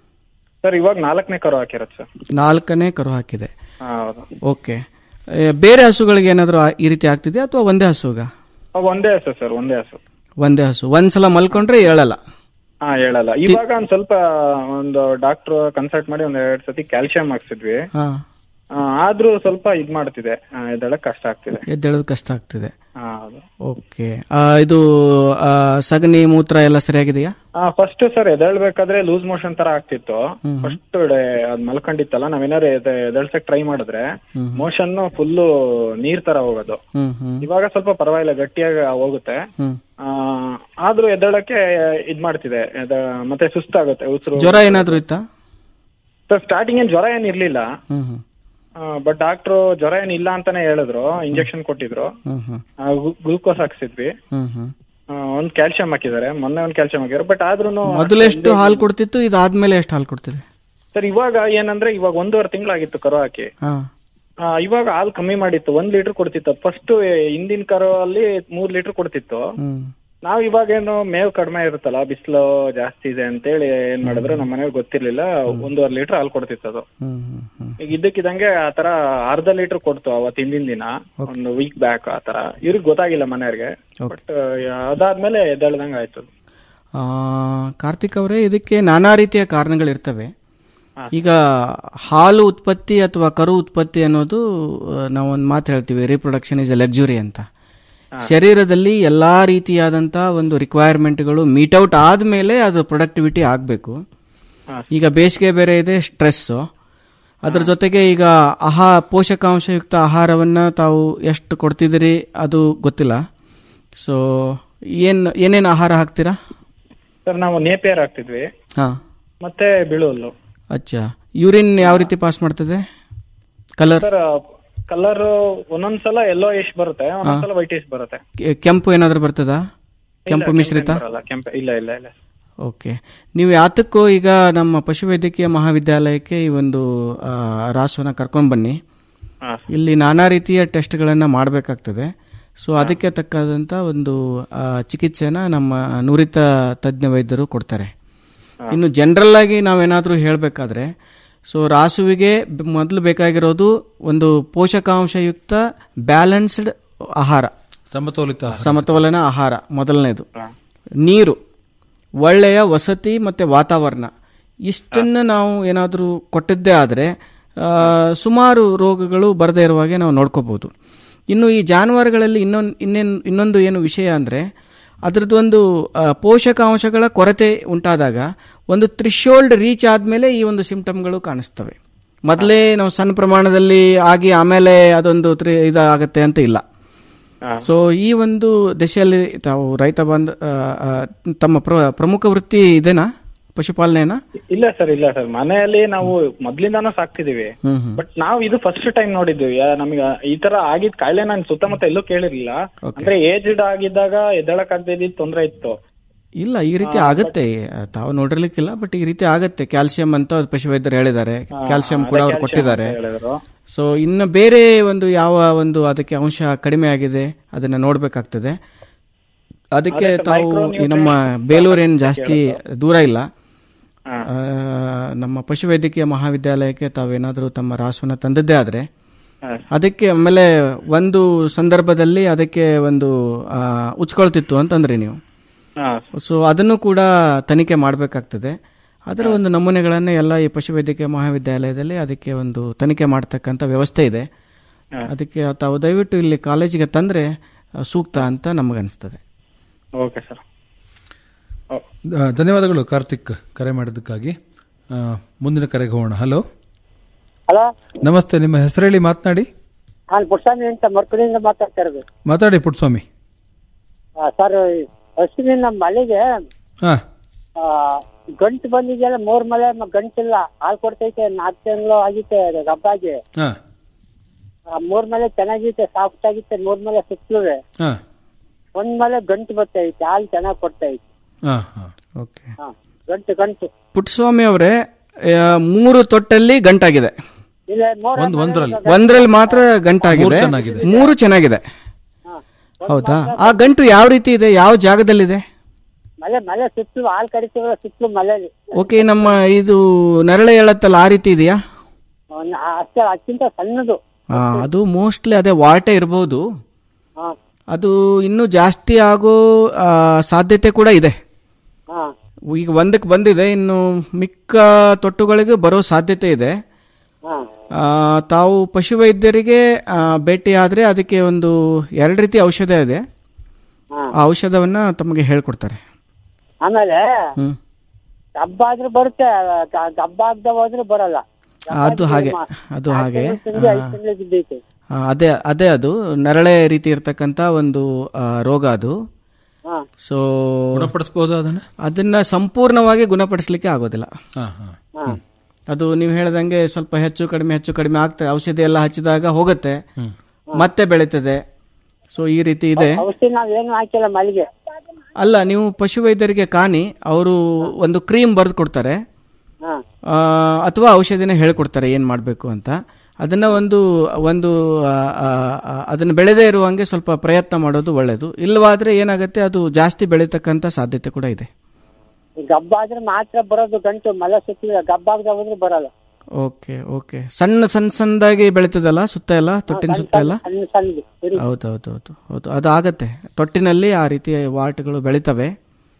ಸರ್ ಇವಾಗ ನಾಲ್ಕನೇ ಕರು ಹಾಕಿರೋದು ಸರ್ ನಾಲ್ಕನೇ ಕರು ಹಾಕಿದೆ ಹಾ ಹೌದು ಓಕೆ ಏ, ಬೇರೆ ಹಸುಗಳಿಗೆ ಏನಾದರೂ ಆ- ಈ ರೀತಿ ಆಗ್ತಿದೆ ಅಥವಾ ಒಂದೇ ಹಸುಗ ಅವ್ ಒಂದೇ ಹಸು ಸರ್ ಒಂದೇ ಹಸು ಒಂದೇ ಹಸು ಒಂದ್ಸಲ ಮಲ್ಕೊಂಡ್ರೆ ಹೇಳಲ್ಲ ಹಾ ಹೇಳಲ್ಲ ಇವಾಗ ಒಂದ್ ಸ್ವಲ್ಪ ಒಂದು ಡಾಕ್ಟರ್ ಕನ್ಸಲ್ಟ್ ಮಾಡಿ ಒಂದ್ ಎರಡ್ ಸತಿ ಕ್ಯಾಲ್ಸಿಯಂ ಹಾಕ್ಸಿದ್ವಿ ಹಾ ಆ, ಆದ್ರೂ ಸ್ವಲ್ಪ ಇದ್ ಮಾಡ್ತಿದೆ ಆ, ಎದ್ದೇಳಕ್ ಕಷ್ಟ ಆಗ್ತಿದೆ ಎದ್ದೇಳೋದು ಕಷ್ಟ ಆಗ್ತಿದೆ ಹಾ ಹೌದು ಓಕೆ ಆ, ಇದು ಆ, ಸಗಣಿ ಮೂತ್ರ ಎಲ್ಲ ಸರಿಯಾಗಿದೆಯಾ ಫಸ್ಟ್ ಸರ್ ಎದ್ದೇಳ್ಬೇಕಾದ್ರೆ ಲೂಸ್ ಮೋಷನ್ ತರ ಆಗ್ತಿತ್ತು ಫಸ್ಟ್ ಅದ್ ಮಲ್ಕೊಂಡಿತ್ತಲ್ಲ ನಾವೇನಾದ್ರು ಎದೆ- ಎದ್ದೇಳ್ಸಕ್ ಟ್ರೈ ಮಾಡಿದ್ರೆ ಮೋಷನ್ ಫುಲ್ ನೀರ್ ತರ ಹೋಗೋದು ಹ್ಮ್ ಹ್ಮ್ ಇವಾಗ ಸ್ವಲ್ಪ ಪರವಾಗಿಲ್ಲ ಗಟ್ಟಿಯಾಗಿ ಹೋಗುತ್ತೆ ಹ್ಮ್ ಆ, ಆದ್ರೂ ಎದ್ದೇಳಕ್ಕೆ ಇದ್ ಮಾಡ್ತಿದೆ ಎದ- ಮತ್ತೆ ಸುಸ್ತಾಗುತ್ತೆ ಉಸಿರು ಜ್ವರ ಏನಾದ್ರೂ ಇತ್ತಾ ಸರ್ ಸ್ಟಾರ್ಟಿಂಗ್ ಏನ್ ಜ್ವರ ಏನ್ ಇರ್ಲಿಲ್ಲ ಹ್ಮ್ ಹ್ಮ್ ಬಟ್ ಡಾಕ್ಟ್ರು ಜ್ವರ ಏನ್ ಇಲ್ಲ ಅಂತಾನೆ ಹೇಳಿದ್ರು ಇಂಜೆಕ್ಷನ್ ಕೊಟ್ಟಿದ್ರು ಹ್ಮ್ ಹ್ಮ್ ಗ್ಲೂಕೋಸ್ ಹಾಕ್ಸಿದ್ವಿ ಹ್ಮ್ ಹ್ಮ್ ಆ, ಒಂದ್ ಕ್ಯಾಲ್ಸಿಯಂ ಹಾಕಿದ್ದಾರೆ ಮೊನ್ನೆ ಒಂದ್ ಕ್ಯಾಲ್ಸಿಯಂ ಹಾಕಿದ್ರು ಬಟ್ ಆದ್ರೂ ಮೊದಲು ಎಷ್ಟು ಹಾಲು ಕೊಡ್ತಿತ್ತು ಇದಾದ್ಮೇಲೆ ಎಷ್ಟು ಹಾಲು ಕೊಡ್ತಿದೆ ಸರ್ ಇವಾಗ ಏನಂದ್ರೆ ಇವಾಗ ಒಂದೂವರೆ ತಿಂಗಳಾಗಿತ್ತು ಕರು ಹಾಕಿ ಹಾ ಆ, ಇವಾಗ ಹಾಲು ಕಮ್ಮಿ ಮಾಡಿತ್ತು ಒಂದ್ ಲೀಟರ್ ಕೊಡ್ತಿತ್ತು ಫಸ್ಟ್ ಹಿಂದಿನ ಕರು ಅಲ್ಲಿ ಮೂರ್ ಲೀಟರ್ ಕೊಡ್ತಿತ್ತು ಹ್ಮ್ ನಾವ್ ಇವಾಗ ಏನು ಮೇವು ಕಡಿಮೆ ಇರುತ್ತಲ್ಲ ಬಿಸಿಲು ಜಾಸ್ತಿ ಇದೆ ಅಂತೇಳಿ ಏನ್ ಮಾಡಿದ್ರು ನಮ್ಮ ಮನೆಯವ್ರಿಗೆ ಗೊತ್ತಿರ್ಲಿಲ್ಲ ಒಂದೂವರೆ ಲೀಟರ್ ಹಾಲು ಕೊಡ್ತಿತ್ತು ಅದು ಹ್ಮ್ ಹ್ಮ್ ಹ್ಮ್ ಈಗ ಇದ್ದಕ್ಕಿದಂಗೆ ಆತರ ಅರ್ಧ ಲೀಟರ್ ಕೊಡ್ತು ಅವತ್ ಹಿಂದಿನ ದಿನ ಒಂದು ವೀಕ್ ಬ್ಯಾಕ್ ಆತರ ಇವ್ರಿಗೆ ಗೊತ್ತಾಗಿಲ್ಲ ಮನೆಯವ್ರಿಗೆ ಬಟ್ ಅದಾದ್ಮೇಲೆ ಎದ್ದೇಳ್ದಂಗ ಆಯ್ತು ಅದು. ಆ, ಕಾರ್ತಿಕ್ ಅವರೇ ಇದಕ್ಕೆ ನಾನಾ ರೀತಿಯ ಕಾರಣಗಳಿರ್ತವೆ ಈಗ ಹಾಲು ಉತ್ಪತ್ತಿ ಅಥವಾ ಕರು ಉತ್ಪತ್ತಿ ಅನ್ನೋದು ಆ, ನಾವು ಒಂದು ಮಾತು ಹೇಳ್ತೀವಿ ರಿಪ್ರೊಡಕ್ಷನ್ ಇಸ್ ಎ ಲಕ್ಸುರಿ ಅಂತ ಶರೀರದಲ್ಲಿ ಎಲ್ಲಾ ರೀತಿಯಾದಂಥ ಒಂದು ರಿಕ್ವೈರ್ಮೆಂಟ್ಗಳು ಮೀಟ್ ಔಟ್ ಆದಮೇಲೆ ಅದು ಪ್ರೊಡಕ್ಟಿವಿಟಿ ಆಗಬೇಕು ಈಗ ಬೇಸಿಗೆ ಬೇರೆ ಇದೆ ಸ್ಟ್ರೆಸ್ಸು ಅದ್ರ ಜೊತೆಗೆ ಈಗ ಆಹಾ ಪೋಷಕಾಂಶಯುಕ್ತ ಆಹಾರವನ್ನು ತಾವು ಎಷ್ಟು ಕೊಡ್ತಿದ್ದೀರಿ ಅದು ಗೊತ್ತಿಲ್ಲ ಸೊ ಏನು ಏನೇನು ಆಹಾರ ಹಾಕ್ತೀರಾ ಸರ್ ನಾವು ನೇಪಿಯರ್ ಹಾಕ್ತಿದ್ವಿ ಹಾಂ ಮತ್ತೆ ಬಿಳುಹುಲ್ಲು ಅಚ್ಚಾ ಯೂರಿನ್ ಯಾವ ರೀತಿ ಪಾಸ್ ಮಾಡ್ತದೆ ಕಲರ್ ಸರ್ ಕಲರ್ ಒಂದೊಂದ್ಸಲ ಎಲ್ಲೋ ಇಶ್ ಬರುತ್ತೆ ಒಂದೊಂದ್ಸಲ ವೈಟ್ ಇಶ್ ಬರುತ್ತೆ ಕೆಂಪು ಏನಾದರೂ ಬರ್ತದಾ ಕೆಂಪು ಇಲ್ಲ, ಮಿಶ್ರಿತ ಕೆಂಪೇನ್ ಬರಲ್ಲ ಕೆಂಪ ಇಲ್ಲ ಇಲ್ಲ ಇಲ್ಲ ಓಕೆ ನೀವು ಯಾತಕ್ಕೂ ಈಗ ನಮ್ಮ ಪಶುವೈದ್ಯಕೀಯ ಮಹಾವಿದ್ಯಾಲಯಕ್ಕೆ ಈ ಒಂದು ಆ, ರಾಸುವನ್ನ ಕರ್ಕೊಂಡ್ ಬನ್ನಿ ಹಾ. ಇಲ್ಲಿ ನಾನಾ ರೀತಿಯ ಟೆಸ್ಟ್ಗಳನ್ನು ಮಾಡಬೇಕಾಗ್ತದೆ ಸೊ ಅದಕ್ಕೆ ತಕ್ಕಾದಂಥ ಒಂದು ಆ, ಚಿಕಿತ್ಸೆನ ನಮ್ಮ ನುರಿತ ತಜ್ಞ ವೈದ್ಯರು ಕೊಡ್ತಾರೆ ಇನ್ನು ಜನರಲ್ ಆಗಿ ನಾವೇನಾದರೂ ಹೇಳಬೇಕಾದ್ರೆ ಸೊ ರಾಸುವಿಗೆ ಬ- ಮೊದಲು ಬೇಕಾಗಿರೋದು ಒಂದು ಪೋಷಕಾಂಶಯುಕ್ತ ಬ್ಯಾಲೆನ್ಸ್ಡ್ ಆಹಾರ ಸಮತೋಲಿತ ಆಹಾರ. ಸಮತೋಲನ ಆಹಾರ ಮೊದಲನೇದು ನೀರು ಒಳ್ಳೆಯ ವಸತಿ ಮತ್ತು ವಾತಾವರಣ ಇಷ್ಟನ್ನು ನಾವು ಏನಾದರೂ ಕೊಟ್ಟಿದ್ದೇ ಆದರೆ ಸುಮಾರು ರೋಗಗಳು ಬರದೇ ಇರುವ ಹಾಗೆ ನಾವು ನೋಡ್ಕೋಬಹುದು ಇನ್ನು ಈ ಜಾನುವಾರುಗಳಲ್ಲಿ ಇನ್ನೊಂದು ಇನ್ನೇನು ಇನ್ನೊಂದು ಏನು ವಿಷಯ ಅಂದರೆ ಅದರದ್ದೊಂದು ಆ, ಪೋಷಕಾಂಶಗಳ ಕೊರತೆ ಉಂಟಾದಾಗ ಒಂದು ತ್ರಿಶೋಲ್ಡ್ ರೀಚ್ ಆದಮೇಲೆ ಈ ಒಂದು ಸಿಂಪ್ಟಮ್ಗಳು ಕಾಣಿಸ್ತವೆ ಮೊದಲೇ ನಾವು ಸಣ್ಣ ಪ್ರಮಾಣದಲ್ಲಿ ಆಗಿ ಆಮೇಲೆ ಅದೊಂದು ತ್ರಿ ಇದಾಗತ್ತೆ ಅಂತ ಇಲ್ಲ ಸೊ ಈ ಒಂದು ದಿಶೆಯಲ್ಲಿ ತಾವು ರೈತ ಬಂದ ಆ, ಆ, ತಮ್ಮ ಪ್ರ- ಪ್ರಮುಖ ವೃತ್ತಿ ಇದೇನಾ ಪಶುಪಾಲನೆನಾ ಇಲ್ಲ ಸರ್ ಇಲ್ಲ ಸರ್ ಮನೆಯಲ್ಲಿ ನಾವು ಮೊದ್ಲಿಂದಾನು ಸಾಕ್ತಿದೀವಿ ಹ್ಮ್ ಹ್ಮ್ ಬಟ್ ನಾವು ಇದು ಫಸ್ಟ್ ಟೈಮ್ ನೋಡಿದ್ವಿ ಯಾ- ನಮಗೆ ಈ ತರ ಆಗಿದ್ ಕಾಯಿಲೆ ನಾನು ಸುತ್ತಮುತ್ತ ಎಲ್ಲೂ ಕೇಳಿರ್ಲಿಲ್ಲ ಅಂದ್ರೆ ಏಜ್ಡ್ ಆಗಿದ್ದಾಗ ಎದ್ದಳಕ್ ಆಗದೆ ಇದ್ದಿದ್ ತೊಂದ್ರೆ ಇತ್ತು ಇಲ್ಲ ಈ ರೀತಿ ಆಗತ್ತೆ ತಾವು ನೋಡಿರ್ಲಿಕ್ಕಿಲ್ಲ ಬಟ್ ಈ ರೀತಿ ಆಗತ್ತೆ ಕ್ಯಾಲ್ಸಿಯಂ ಅಂತ ಪಶುವೈದ್ಯರು ಹೇಳಿದ್ದಾರೆ ಕ್ಯಾಲ್ಸಿಯಂ ಕೂಡ ಅವ್ರು ಕೊಟ್ಟಿದ್ದಾರೆ ಹೇಳಿದ್ರು ಸೊ ಇನ್ನು ಬೇರೆ ಒಂದು ಯಾವ ಒಂದು ಅದಕ್ಕೆ ಅಂಶ ಕಡಿಮೆ ಆಗಿದೆ ಅದನ್ನ ನೋಡ್ಬೇಕಾಗ್ತದೆ ಅದಕ್ಕೆ ಅದೇ ತಾವು ಈ ನಮ್ಮ ಬೇಲೂರು ಏನು ಜಾಸ್ತಿ ದೂರ ಇಲ್ಲ ಆ, ನಮ್ಮ ಪಶುವೈದ್ಯಕೀಯ ಮಹಾವಿದ್ಯಾಲಯಕ್ಕೆ ತಾವೇನಾದರೂ ತಮ್ಮ ರಾಸುವನ್ನ ತಂದದ್ದೇ ಆದ್ರೆ ಅದಕ್ಕೆ ಆಮೇಲೆ ಒಂದು ಸಂದರ್ಭದಲ್ಲಿ ಅದಕ್ಕೆ ಒಂದು ಆ, ಉಚ್ಕೊಳ್ತಿತ್ತು ಅಂತಂದ್ರಿ ನೀವು ಹಾ ಸೊ ಅದನ್ನು ಕೂಡ ತನಿಖೆ ಮಾಡಬೇಕಾಗ್ತದೆ ಅದರ ಒಂದು ನಮೂನೆಗಳನ್ನೇ ಎಲ್ಲ ಈ ಪಶುವೈದ್ಯಕೀಯ ಮಹಾವಿದ್ಯಾಲಯದಲ್ಲಿ ಅದಕ್ಕೆ ಒಂದು ತನಿಖೆ ಮಾಡ್ತಕ್ಕಂಥ ವ್ಯವಸ್ಥೆ ಇದೆ ಅದಕ್ಕೆ ತಾವು ದಯವಿಟ್ಟು ಇಲ್ಲಿ ಕಾಲೇಜಿಗೆ ತಂದ್ರೆ ಆ, ಸೂಕ್ತ ಅಂತ ನಮಗನ್ನಿಸ್ತದೆ ಓಕೆ ಸರ್ ಆ, ಧನ್ಯವಾದಗಳು ಕಾರ್ತಿಕ್ ಕರೆ ಮಾಡಿದ್ದಕ್ಕಾಗಿ ಆ, ಮುಂದಿನ ಕರೆಗೆ ಹೋಗೋಣ ಹಲೋ ಹಲೋ ನಮಸ್ತೆ ನಿಮ್ಮ ಹೆಸರು ಹೇಳಿ ಮಾತನಾಡಿ ನಾನು ಪುಟ್ಸ್ವಾಮಿ ಅಂತ ಮರ್ಕುಡಿಯಿಂದ ಮಾತಾಡ್ತಾ ಇರೋದು ಮಾತಾಡಿ ಪುಟ್ಸ್ವಾಮಿ ಆ, ಸರ್ ಹಸುವಿನ ನಮ್ಮ ಮಲೆಗೆ ಹಾ ಆ, ಗಂಟು ಬಂದಿದೆಯಲ್ಲ ಮೂರ್ ಮಲೆ ಮ- ಗಂಟಿಲ್ಲ ಹಾಲು ಕೊಡ್ತೈತೆ ನಾಲ್ಕು ತಿಂಗಳು ಆಗಿತ್ತೆ ಹಬ್ಬಾಗಿ ಹಾ ಆ, ಮೂರ್ ಮಲೆ ಚೆನ್ನಾಗಿತ್ತೆ ಸಾಫ್ಟ್ ಆಗಿತ್ತೆ ಮೂರ್ ಮಲೆ ಸುತ್ತಲುವೆ ಹಾ ಒಂದ್ ಮಲೆ ಗಂಟು ಬರ್ತೈತೆ ಹಾಲು ಚೆನ್ನಾಗಿ ಕೊಡ್ತೈತೆ ಹಾ ಹಾ ಓಕೆ ಹಾ ಗಂಟು ಗಂಟು ಪುಟ್ಟಸ್ವಾಮಿ ಅವರೇ ಆ, ಮೂರು ತೊಟ್ಟಲ್ಲಿ ಗಂಟಾಗಿದೆ ಇಲ್ಲ ಮೂರ್ ಒಂದ್ ಒಂದ್ರಲ್ಲಿ ಒಂದ್ರಲ್ಲಿ ಮಾತ್ರ ಗಂಟಾಗಿದೆ ಮೂರು ಚೆನ್ನಾಗಿದೆ. ಮೂರು ಚೆನ್ನಾಗಿದೆ ಹೌದಾ ಆ ಗಂಟು ಯಾವ ರೀತಿ ಇದೆ ಯಾವ ಜಾಗದಲ್ಲಿದೆ ಮಲೆ ಮಲೆ ಸುತ್ತಲೂ ಹಾಲು ಕಡಿತೀವಲ್ಲ ಸುತ್ತಲೂ ಮಲೆಲಿ ಓಕೆ ನಮ್ಮ ಇದು ನರಳೆ ಹೇಳತ್ತಲ್ಲ ಆ ರೀತಿ ಇದೆಯಾ ಒಂದ್ ಆ- ಅಷ್ಟೇ ಅದಕ್ಕಿಂತ ಸಣ್ಣದು ಆ, ಅದು ಮೋಸ್ಟ್ಲಿ ಅದೇ ವಾಟೆ ಇರಬಹುದು ಹಾ ಅದು ಇನ್ನೂ ಜಾಸ್ತಿ ಆಗೋ ಆ, ಸಾಧ್ಯತೆ ಕೂಡ ಇದೆ ಹಾ ಈಗ ಒಂದಕ್ಕೆ ಬಂದಿದೆ ಇನ್ನು ಮಿಕ್ಕ ತೊಟ್ಟುಗಳಿಗೆ ಬರೋ ಸಾಧ್ಯತೆ ಇದೆ ಹಾ ಆ, ತಾವು ಪಶುವೈದ್ಯರಿಗೆ ಆ, ಭೇಟಿ ಆದರೆ ಅದಕ್ಕೆ ಒಂದು ಎರಡು ರೀತಿ ಔಷಧ ಇದೆ ಹಾ ಆ ಔಷಧವನ್ನ ತಮಗೆ ಹೇಳ್ಕೊಡ್ತಾರೆ ಆಮೇಲೆ ಹ್ಮ್ ಹಬ್ಬ ಆದ್ರೂ ಬರುತ್ತೆ ಗ- ಹಬ್ಬ ಆಗದೆ ಹೋದ್ರೆ ಬರಲ್ಲ ಅದು ಹಾಗೆ ಅದು ಹಾಗೆ ತಿಂಗಳು ಐದು ತಿಂಗಳು ಬಿದ್ದೈತೆ ಆ, ಅದೇ ಅದೇ ಅದು ನರಳೆ ರೀತಿ ಇರ್ತಕ್ಕಂಥ ಒಂದು ಆ, ರೋಗ ಅದು ಹಾ ಸೊ ಗುಣಪಡಿಸಬಹುದು ಅದನ್ನ ಅದನ್ನ ಸಂಪೂರ್ಣವಾಗಿ ಗುಣಪಡಿಸ್ಲಿಕ್ಕೆ ಆಗೋದಿಲ್ಲ ಹಾ ಹಾ ಹಾ ಅದು ನೀವು ಹೇಳ್ದಂಗೆ ಸ್ವಲ್ಪ ಹೆಚ್ಚು ಕಡಿಮೆ ಹೆಚ್ಚು ಕಡಿಮೆ ಆಗ್ತದೆ ಔಷಧಿ ಎಲ್ಲ ಹಚ್ಚಿದಾಗ ಹೋಗುತ್ತೆ ಮತ್ತೆ ಬೆಳೀತದೆ ಸೊ ಈ ರೀತಿ ಇದೆ ಔಷಧಿ ನಾವ್ ಏನು ಹಾಕಿಲ್ಲ ಮಲ್ಲಿಗೆ ಅಲ್ಲ ನೀವು ಪಶುವೈದ್ಯರಿಗೆ ಕಾಣಿ ಅವರು ಒಂದು ಕ್ರೀಮ್ ಬರೆದು ಕೊಡ್ತಾರೆ ಹಾ ಆ, ಅಥವಾ ಔಷಧಿನ ಹೇಳ್ಕೊಡ್ತಾರೆ ಏನು ಮಾಡಬೇಕು ಅಂತ ಅದನ್ನ ಒಂದು ಒಂದು ಆ, ಆ, ಆ, ಅದನ್ನ ಬೆಳೆದೇ ಇರುವಂಗೆ ಸ್ವಲ್ಪ ಪ್ರಯತ್ನ ಮಾಡೋದು ಒಳ್ಳೆಯದು ಇಲ್ಲವಾದ್ರೆ ಏನಾಗುತ್ತೆ ಅದು ಜಾಸ್ತಿ ಬೆಳೀತಕ್ಕಂಥ ಸಾಧ್ಯತೆ ಕೂಡ ಇದೆ ಈಗ ಹಬ್ಬ ಆದ್ರೆ ಮಾತ್ರ ಬರೋದು ಗಂಟು ಮಲೆ ಸುತ್ತಿಲ್ಲ ಗಬ್ಬ ಆಗದೆ ಹೋದ್ರೆ ಬರಲ್ಲ ಓಕೆ ಓಕೆ ಸಣ್ಣ ಸಣ್ಣ ಸಣ್ಣದಾಗಿ ಬೆಳೀತದಲ್ಲ ಸುತ್ತ ಎಲ್ಲ ತೊಟ್ಟಿನ ಸುತ್ತ ಎಲ್ಲ ಸಣ್ಣ ಸಣ್ಣದು ಸರಿ ಹೌದು ಹೌದು ಹೌದು ಹೌದು ಅದು ಆಗತ್ತೆ ತೊಟ್ಟಿನಲ್ಲಿ ಆ ರೀತಿಯ ವಾಟಗಳು ಬೆಳಿತವೆ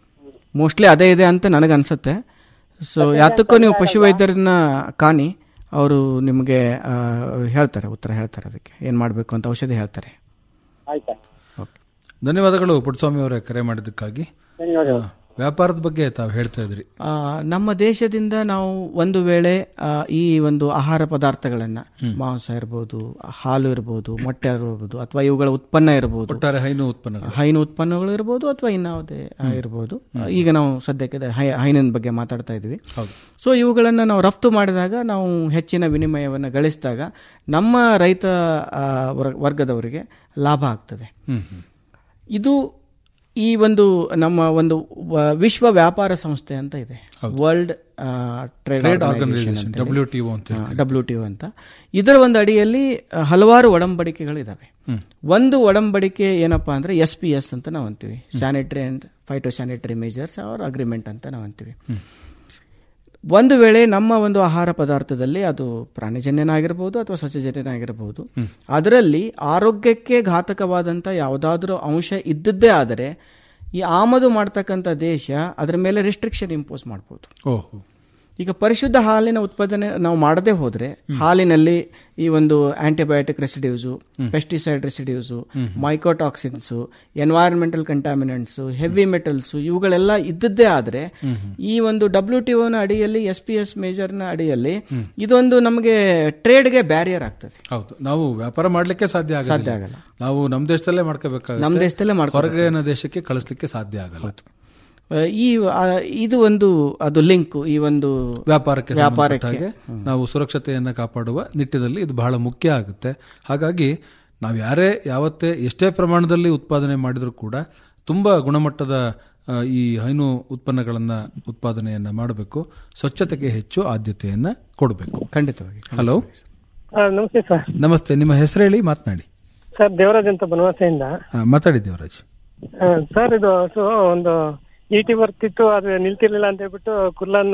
ಮೋಸ್ಟ್ಲಿ ಅದೇ ಇದೆ ಅಂತ ನನಗೆ ಅನ್ಸುತ್ತೆ ಸೊ ಯಾತಕ್ಕೂ ನೀವು ಪಶುವೈದ್ಯರನ್ನ ಕಾಣಿ ಅವರು ನಿಮಗೆ ಆ, ಹೇಳ್ತಾರೆ ಉತ್ತರ ಹೇಳ್ತಾರೆ ಅದಕ್ಕೆ ಏನು ಮಾಡಬೇಕು ಅಂತ ಔಷಧಿ ಹೇಳ್ತಾರೆ ಆಯ್ತಾ ಧನ್ಯವಾದಗಳು ಪುಟ್ಟಸ್ವಾಮಿ ಅವರೇ ಕರೆ ಮಾಡಿದ್ದಕ್ಕಾಗಿ ಧನ್ಯವಾದಗಳು. ಆ, ವ್ಯಾಪಾರದ ಬಗ್ಗೆ ತಾವು ಹೇಳ್ತಾ ಇದ್ರಿ ಆ, ನಮ್ಮ ದೇಶದಿಂದ ನಾವು ಒಂದು ವೇಳೆ ಆ, ಈ ಒಂದು ಆಹಾರ ಪದಾರ್ಥಗಳನ್ನ ಮಾಂಸ ಇರ್ಬೋದು ಹಾಲು ಇರ್ಬೋದು ಮೊಟ್ಟೆ ಇರ್ಬೋದು ಅಥವಾ ಇವುಗಳ ಉತ್ಪನ್ನ ಇರ್ಬೋದು ಒಟ್ಟಾರೆ ಹೈನು ಉತ್ಪನ್ನಗಳು ಹೈನು ಉತ್ಪನ್ನಗಳು ಇರ್ಬೋದು ಅಥವಾ ಇನ್ಯಾವುದೇ ಆ, ಇರ್ಬೋದು ಈಗ ನಾವು ಸದ್ಯಕ್ಕೆ ಅದೇ ಹೈ- ಹೈನಿನ ಬಗ್ಗೆ ಮಾತಾಡ್ತಾ ಇದ್ವಿ ಹೌದು. ಸೊ ಇವುಗಳನ್ನು ನಾವು ರಫ್ತು ಮಾಡಿದಾಗ ನಾವು ಹೆಚ್ಚಿನ ವಿನಿಮಯವನ್ನು ಗಳಿಸಿದಾಗ ನಮ್ಮ ರೈತ ಆ, ವರ್- ವರ್ಗದವರಿಗೆ ಲಾಭ ಆಗ್ತದೆ ಹ್ಮ್ ಹ್ಮ್. ಇದು ಈ ಒಂದು ನಮ್ಮ ಒಂದು ವ- ವಿಶ್ವ ವ್ಯಾಪಾರ ಸಂಸ್ಥೆ ಅಂತ ಇದೆ world trade Trade Organization, WTO ಅಂತ ಹೇಳ್ತೀವಿ. ಡಬ್ಲ್ಯೂ ಟಿ ಅಂತ ಇದರ ಒಂದು ಅಡಿಯಲ್ಲಿ ಆ, ಹಲವಾರು ಒಡಂಬಡಿಕೆಗಳಿದಾವೆ ಹ್ಮ್. ಒಂದು ಒಡಂಬಡಿಕೆ ಏನಪ್ಪಾ ಅಂದ್ರೆ ಎಸ್ ಪಿ ಎಸ್ ಅಂತ ನಾವು ಅಂತೀವಿ sanitary and phytosanitary measures ಅವರ್ ಅಗ್ರಿಮೆಂಟ್ ಅಂತ ನಾವು ಅಂತೀವಿ ಒಂದು ವೇಳೆ ನಮ್ಮ ಒಂದು ಆಹಾರ ಪದಾರ್ಥದಲ್ಲಿ ಅದು ಪ್ರಾಣಿಜನ್ಯನಾಗಿರ್ಬೋದು ಅಥವಾ ಸಸ್ಯಜನ್ಯನಾಗಿರ್ಬೋದು ಅದರಲ್ಲಿ ಆರೋಗ್ಯಕ್ಕೆ ಘಾತಕವಾದಂಥ ಯಾವುದಾದ್ರೂ ಅಂಶ ಇದ್ದದ್ದೇ ಆದರೆ ಈ ಆಮದು ಮಾಡ್ತಕ್ಕಂಥ ದೇಶ ಅದರ ಮೇಲೆ ರಿಸ್ಟ್ರಿಕ್ಷನ್ ಇಂಪೋಸ್ ಮಾಡ್ಬೋದು ಓಹೋ ಈಗ ಪರಿಶುದ್ಧ ಹಾಲಿನ ಉತ್ಪಾದನೆ ನಾವು ಮಾಡದೇ ಹೋದ್ರೆ ಹಾಲಿನಲ್ಲಿ ಈ ಒಂದು antibiotic residues pesticide residues mycotoxins environmental contaminants heavy metals ಇವುಗಳೆಲ್ಲ ಇದ್ದದ್ದೇ ಆದ್ರೆ ಈ ಒಂದು ಡಬ್ಲ್ಯೂ ಟಿ ಒನ ಅಡಿಯಲ್ಲಿ ಎಸ್ ಪಿ ಎಸ್ ಮೇಜರ್ನ ಅಡಿಯಲ್ಲಿ ಇದೊಂದು ನಮಗೆ ಟ್ರೇಡ್ಗೆ ಬ್ಯಾರಿಯರ್ ಆಗ್ತದೆ ಹೌದು ನಾವು ವ್ಯಾಪಾರ ಮಾಡ್ಲಿಕ್ಕೆ ಸಾಧ್ಯ ಆಗೋದಿಲ್ಲ. ಸಾಧ್ಯ ಆಗಲ್ಲ. ನಾವು ನಮ್ಮ ದೇಶದಲ್ಲೇ ಮಾಡ್ಕೋಬೇಕಾಗುತ್ತೆ ನಮ್ಮ ದೇಶದಲ್ಲೇ ಮಾಡ್ಕೋಬೇಕು. ಹೊರಗಿನ ದೇಶಕ್ಕೆ ಕಳಿಸ್ಲಿಕ್ಕೆ ಸಾಧ್ಯ ಆಗಲ್ಲ ಆ, ಈ ಆ, ಇದು ಒಂದು ಅದು ಲಿಂಕ್ ಈ ಒಂದು ವ್ಯಾಪಾರಕ್ಕೆ ಸಂಬಂಧಪಟ್ಟ ವ್ಯಾಪಾರಕ್ಕೆ ಹಾಗೆ ನಾವು ಸುರಕ್ಷತೆಯನ್ನು ಕಾಪಾಡುವ ನಿಟ್ಟಿನಲ್ಲಿ ಇದು ಬಹಳ ಮುಖ್ಯ ಆಗುತ್ತೆ ಹಾಗಾಗಿ ನಾವು ಯಾರೇ ಯಾವತ್ತೇ ಎಷ್ಟೇ ಪ್ರಮಾಣದಲ್ಲಿ ಉತ್ಪಾದನೆ ಮಾಡಿದರೂ ಕೂಡ ತುಂಬಾ ಗುಣಮಟ್ಟದ ಆ, ಈ ಹೈನು ಉತ್ಪನ್ನಗಳನ್ನ ಉತ್ಪಾದನೆಯನ್ನ ಮಾಡಬೇಕು ಸ್ವಚ್ಛತೆಗೆ ಹೆಚ್ಚು ಆದ್ಯತೆಯನ್ನ ಕೊಡಬೇಕು ಖಂಡಿತವಾಗಿ ಹಲೋ ನಮಸ್ತೆ ಸರ್ ನಮಸ್ತೆ ನಿಮ್ಮ ಹೆಸರು ಹೇಳಿ ಮಾತನಾಡಿ ಸರ್ ದೇವರಾಜ್ ಅಂತ ಬನವಾಸೆಯಿಂದ ಮಾತಾಡಿ ದೇವರಾಜ್ ಆ, ಸರ್ ಇದು ಸೊ ಒಂದು ಈಟಿ ಬರ್ತಿತ್ತು ಅದು ನಿಲ್ತಿರ್ಲಿಲ್ಲ ಅಂತ ಹೇಳ್ಬಿಟ್ಟು ಕುರ್ಲಾನ್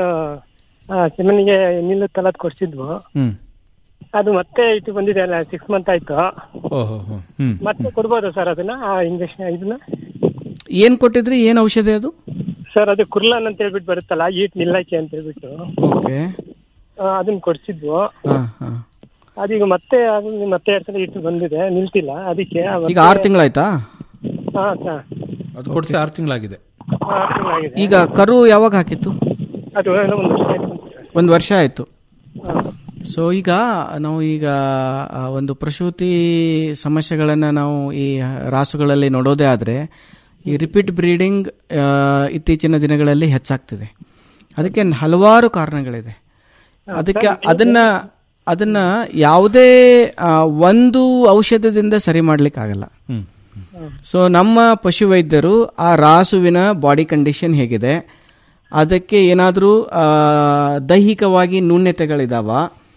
ಸೆಮೆನಿಗೆ ನಿಲ್ಲುತ್ತಲ್ಲ ಅದು ಕೊಡ್ಸಿದ್ವು ಹ್ಮ್ ಅದು ಮತ್ತೆ ಇಟ್ಟು ಬಂದಿದೆ ಅಲ್ಲ ಸಿಕ್ಸ್ ಮಂತ್ ಆಯ್ತು ಓಹೋ ಹೋ ಹ್ಮ್ ಮತ್ತೆ ಕೊಡ್ಬೋದಾ ಸರ್ ಅದನ್ನ ಆ ಇಂಜೆಕ್ಷನ್ ಇದನ್ನ ಏನ್ ಕೊಟ್ಟಿದ್ರಿ ಏನ್ ಔಷಧಿ ಅದು ಸರ್ ಅದು ಕುರ್ಲಾನ್ ಅಂತ ಹೇಳ್ಬಿಟ್ಟು ಬರುತ್ತಲ್ಲ ಈಟ್ ನಿಲ್ಲಕ್ಕೆ ಅಂತ ಹೇಳ್ಬಿಟ್ಟು ಓಕೆ ಆ, ಅದನ್ನ ಕೊಡ್ಸಿದ್ವು ಹಾ ಹಾ ಅದೀಗ ಮತ್ತೆ ಅದು ಮತ್ತೆ ಎರಡ್ ಸಲ ಇಟ್ಟು ಬಂದಿದೆ ನಿಲ್ತಿಲ್ಲ ಅದಕ್ಕೆ ಈಗ ಆರು ತಿಂಗಳಾಯ್ತಾ ಹಾ ಸರ್ ಅದು ಕೊಡಿಸಿ ಆರು ತಿಂಗಳಾಗಿದೆ ಆರು ತಿಂಗಳಾಗಿದೆ ಈಗ ಕರು ಯಾವಾಗ ಹಾಕಿತ್ತು ಅದು ಏನೋ ಒಂದು ವರ್ಷ ಆಯ್ತು ಅಂತ ಸರ್. ಒಂದು ವರ್ಷ ಆಯ್ತು ಹಾ. ಸೊ ಈಗ ನಾವು ಈಗ ಆ, ಒಂದು ಪ್ರಸೂತಿ ಸಮಸ್ಯೆಗಳನ್ನು ನಾವು ಈ ರಾಸುಗಳಲ್ಲಿ ನೋಡೋದೇ ಆದರೆ ಈ ರಿಪೀಟ್ ಬ್ರೀಡಿಂಗ್ ಇತ್ತೀಚಿನ ದಿನಗಳಲ್ಲಿ ಹೆಚ್ಚಾಗ್ತಿದೆ ಅದಕ್ಕೆ ಹಲವಾರು ಕಾರಣಗಳಿದೆ ಅದಕ್ಕೆ ಅದನ್ನ ಅದನ್ನ ಯಾವುದೇ ಆ, ಒಂದು ಔಷಧದಿಂದ ಸರಿ ಮಾಡ್ಲಿಕ್ಕಾಗಲ್ಲ ಹ್ಮ್ ಸೊ ನಮ್ಮ ಪಶುವೈದ್ಯರು ಆ ರಾಸುವಿನ ಬಾಡಿ ಕಂಡೀಷನ್ ಹೇಗಿದೆ ಅದಕ್ಕೆ ಏನಾದರೂ ದೈಹಿಕವಾಗಿ ನ್ಯೂನ್ಯತೆಗಳಿದಾವ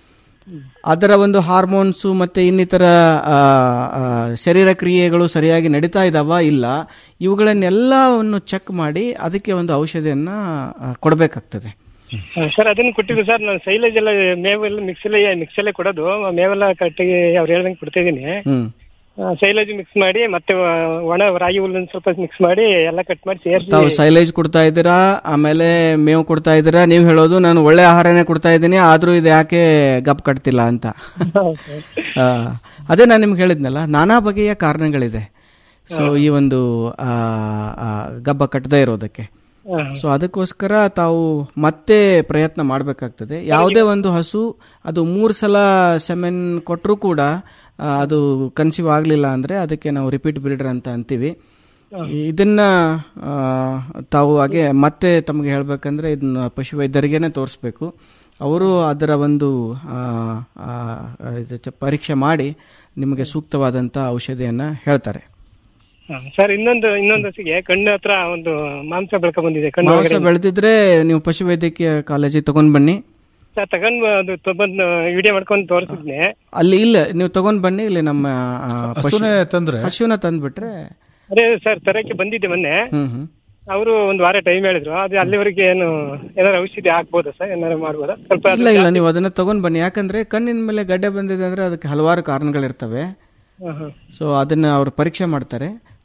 ಅದರ ಒಂದು ಹಾರ್ಮೋನ್ಸು ಮತ್ತೆ ಇನ್ನಿತರ ಆ, ಆ, ಶರೀರ ಕ್ರಿಯೆಗಳು ಸರಿಯಾಗಿ ನಡೀತಾ ಇದಾವ ಇಲ್ಲ ಇವುಗಳನ್ನೆಲ್ಲವನ್ನು ಚೆಕ್ ಮಾಡಿ ಅದಕ್ಕೆ ಒಂದು ಔಷಧಿಯನ್ನ ಆ, ಕೊಡಬೇಕಾಗ್ತದೆ ಹಾ, ಸರ್ ಅದನ್ನ ಕೊಟ್ಟಿದ್ದು ಸರ್ ನಾನು ಸೈಲೇಜ್ ಎಲ್ಲ ಮೇವೆಲ್ಲ ಮಿಕ್ಸಲ್ಲೇ ಮಿಕ್ಸಲ್ಲೇ ಕೊಡೋದು ಮೇವೆಲ್ಲ ಕರೆಕ್ಟಾಗಿ ಅವ್ರು ಹೇಳ್ದಂಗೆ ಕೊಡ್ತಾ ಇದೀನಿ ಹ್ಮ್ ಸೈಲೇಜ್ ಮಿಕ್ಸ್ ಮಾಡಿ ಮತ್ತೆ ವ- ಒಣ ರಾಗಿ ಹುಲ್ಲನ್ನು ಸ್ವಲ್ಪ ಮಿಕ್ಸ್ ಮಾಡಿ ಎಲ್ಲ ಕಟ್ ಮಾಡಿ ಸೇರಿಸಿ ತಾವು ಸೈಲೇಜ್ ಕೊಡ್ತಾ ಇದ್ದೀರಾ ಆಮೇಲೆ ಮೇವು ಕೊಡ್ತಾ ಇದ್ದೀರಾ ನೀವು ಹೇಳೋದು ನಾನು ಒಳ್ಳೆ ಆಹಾರನೇ ಕೊಡ್ತಾ ಇದ್ದೀನಿ ಆದ್ರೂ ಇದು ಯಾಕೆ ಗಪ್ ಕಟ್ತಿಲ್ಲ ಅಂತ ಆ, ಅದೇ ನಾನು ನಿಮ್ಗೆ ಹೇಳಿದ್ನಲ್ಲ ನಾನಾ ಬಗೆಯ ಕಾರಣಗಳಿದೆ ಸೊ ಈ ಒಂದು ಆ, ಆ, ಗಬ್ಬ ಕಟ್ಟದೇ ಇರೋದಕ್ಕೆ ಸೊ ಅದಕ್ಕೋಸ್ಕರ ತಾವು ಮತ್ತೆ ಪ್ರಯತ್ನ ಮಾಡಬೇಕಾಗ್ತದೆ ಯಾವುದೇ ಒಂದು ಹಸು ಅದು ಮೂರು ಸಲ ಸೆಮೆನ್ ಕೊಟ್ಟರೂ ಕೂಡ ಆ, ಅದು ಕನ್ಸೀವ್ ಆಗಲಿಲ್ಲ ಅಂದರೆ ಅದಕ್ಕೆ ನಾವು ರಿಪೀಟ್ ಬ್ರೀಡರ್ ಅಂತ ಅಂತೀವಿ ಇದನ್ನ ಆ, ತಾವು ಹಾಗೆ ಮತ್ತೆ ತಮಗೆ ಹೇಳ್ಬೇಕಂದ್ರೆ ಇದನ್ನ ಪಶುವೈದ್ಯರಿಗೇನೆ ತೋರಿಸ್ಬೇಕು ಅವರು ಅದರ ಒಂದು ಆ, ಆ, ಇದು ಚ- ಪರೀಕ್ಷೆ ಮಾಡಿ ನಿಮಗೆ ಸೂಕ್ತವಾದಂಥ ಔಷಧಿಯನ್ನ ಹೇಳ್ತಾರೆ ಸರ್ ಇನ್ನೊಂದು ಇನ್ನೊಂದು ಹಸಿಗೆ ಕಣ್ಣು ಹತ್ರ ಒಂದು ಮಾಂಸ ಬೆಳ್ಕ ಬಂದಿದೆ ಕಣ್ಣು ಮಾಂಸ ಒಳಗಡೆ ಬೆಳೆದಿದ್ರೆ ನೀವು ಪಶುವೈದ್ಯಕೀಯ ಕಾಲೇಜಿಗೆ ತಗೊಂಡ್ ಬನ್ನಿ ಸರ್ ತಗೊಂಡ್ ಅದು ತಗೊಂಡ್ ವಿಡಿಯೋ ಮಾಡ್ಕೊಂಡು ತೋರಿಸಿದ್ನೆ ಅಲ್ಲಿ ಇಲ್ಲ ನೀವು ತಗೊಂಡ್ ಬನ್ನಿ ಇಲ್ಲಿ ನಮ್ಮ ಆ, ಪಶು- ಹಸುನೇ ತಂದ್ರೆ? ಹಸುನ ತಂದ್ಬಿಟ್ರೆ ಅದೇ ಸರ್ ತರಕ್ಕೆ ಬಂದಿದ್ದೆ ಮೊನ್ನೆ ಹ್ಮ್ ಹ್ಮ್ ಅವರು ಒಂದು ವಾರ ಟೈಮ್ ಹೇಳಿದ್ರು ಅದು ಅಲ್ಲಿವರೆಗೆ ಏನು ಏನಾದ್ರು ಔಷಧಿ ಹಾಕ್ಬೋದಾ ಸರ್ ಏನಾದ್ರು ಮಾಡ್ಬೋದಾ ಸ್ವಲ್ಪ ಅದು ಇಲ್ಲ ಇಲ್ಲ ನೀವು ಅದನ್ನ ತಗೊಂಡ್ ಬನ್ನಿ ಯಾಕಂದ್ರೆ ಕಣ್ಣಿನ ಮೇಲೆ ಗಡ್ಡೆ ಬಂದಿದೆ ಅಂದ್ರೆ ಅದಕ್ಕೆ ಹಲವಾರು ಕಾರಣಗಳಿರ್ತವೆ ಹಾ, ಹಾ. ಸೊ ಅದನ್ನ ಅವರು ಪರೀಕ್ಷೆ ಮಾಡ್ತಾರೆ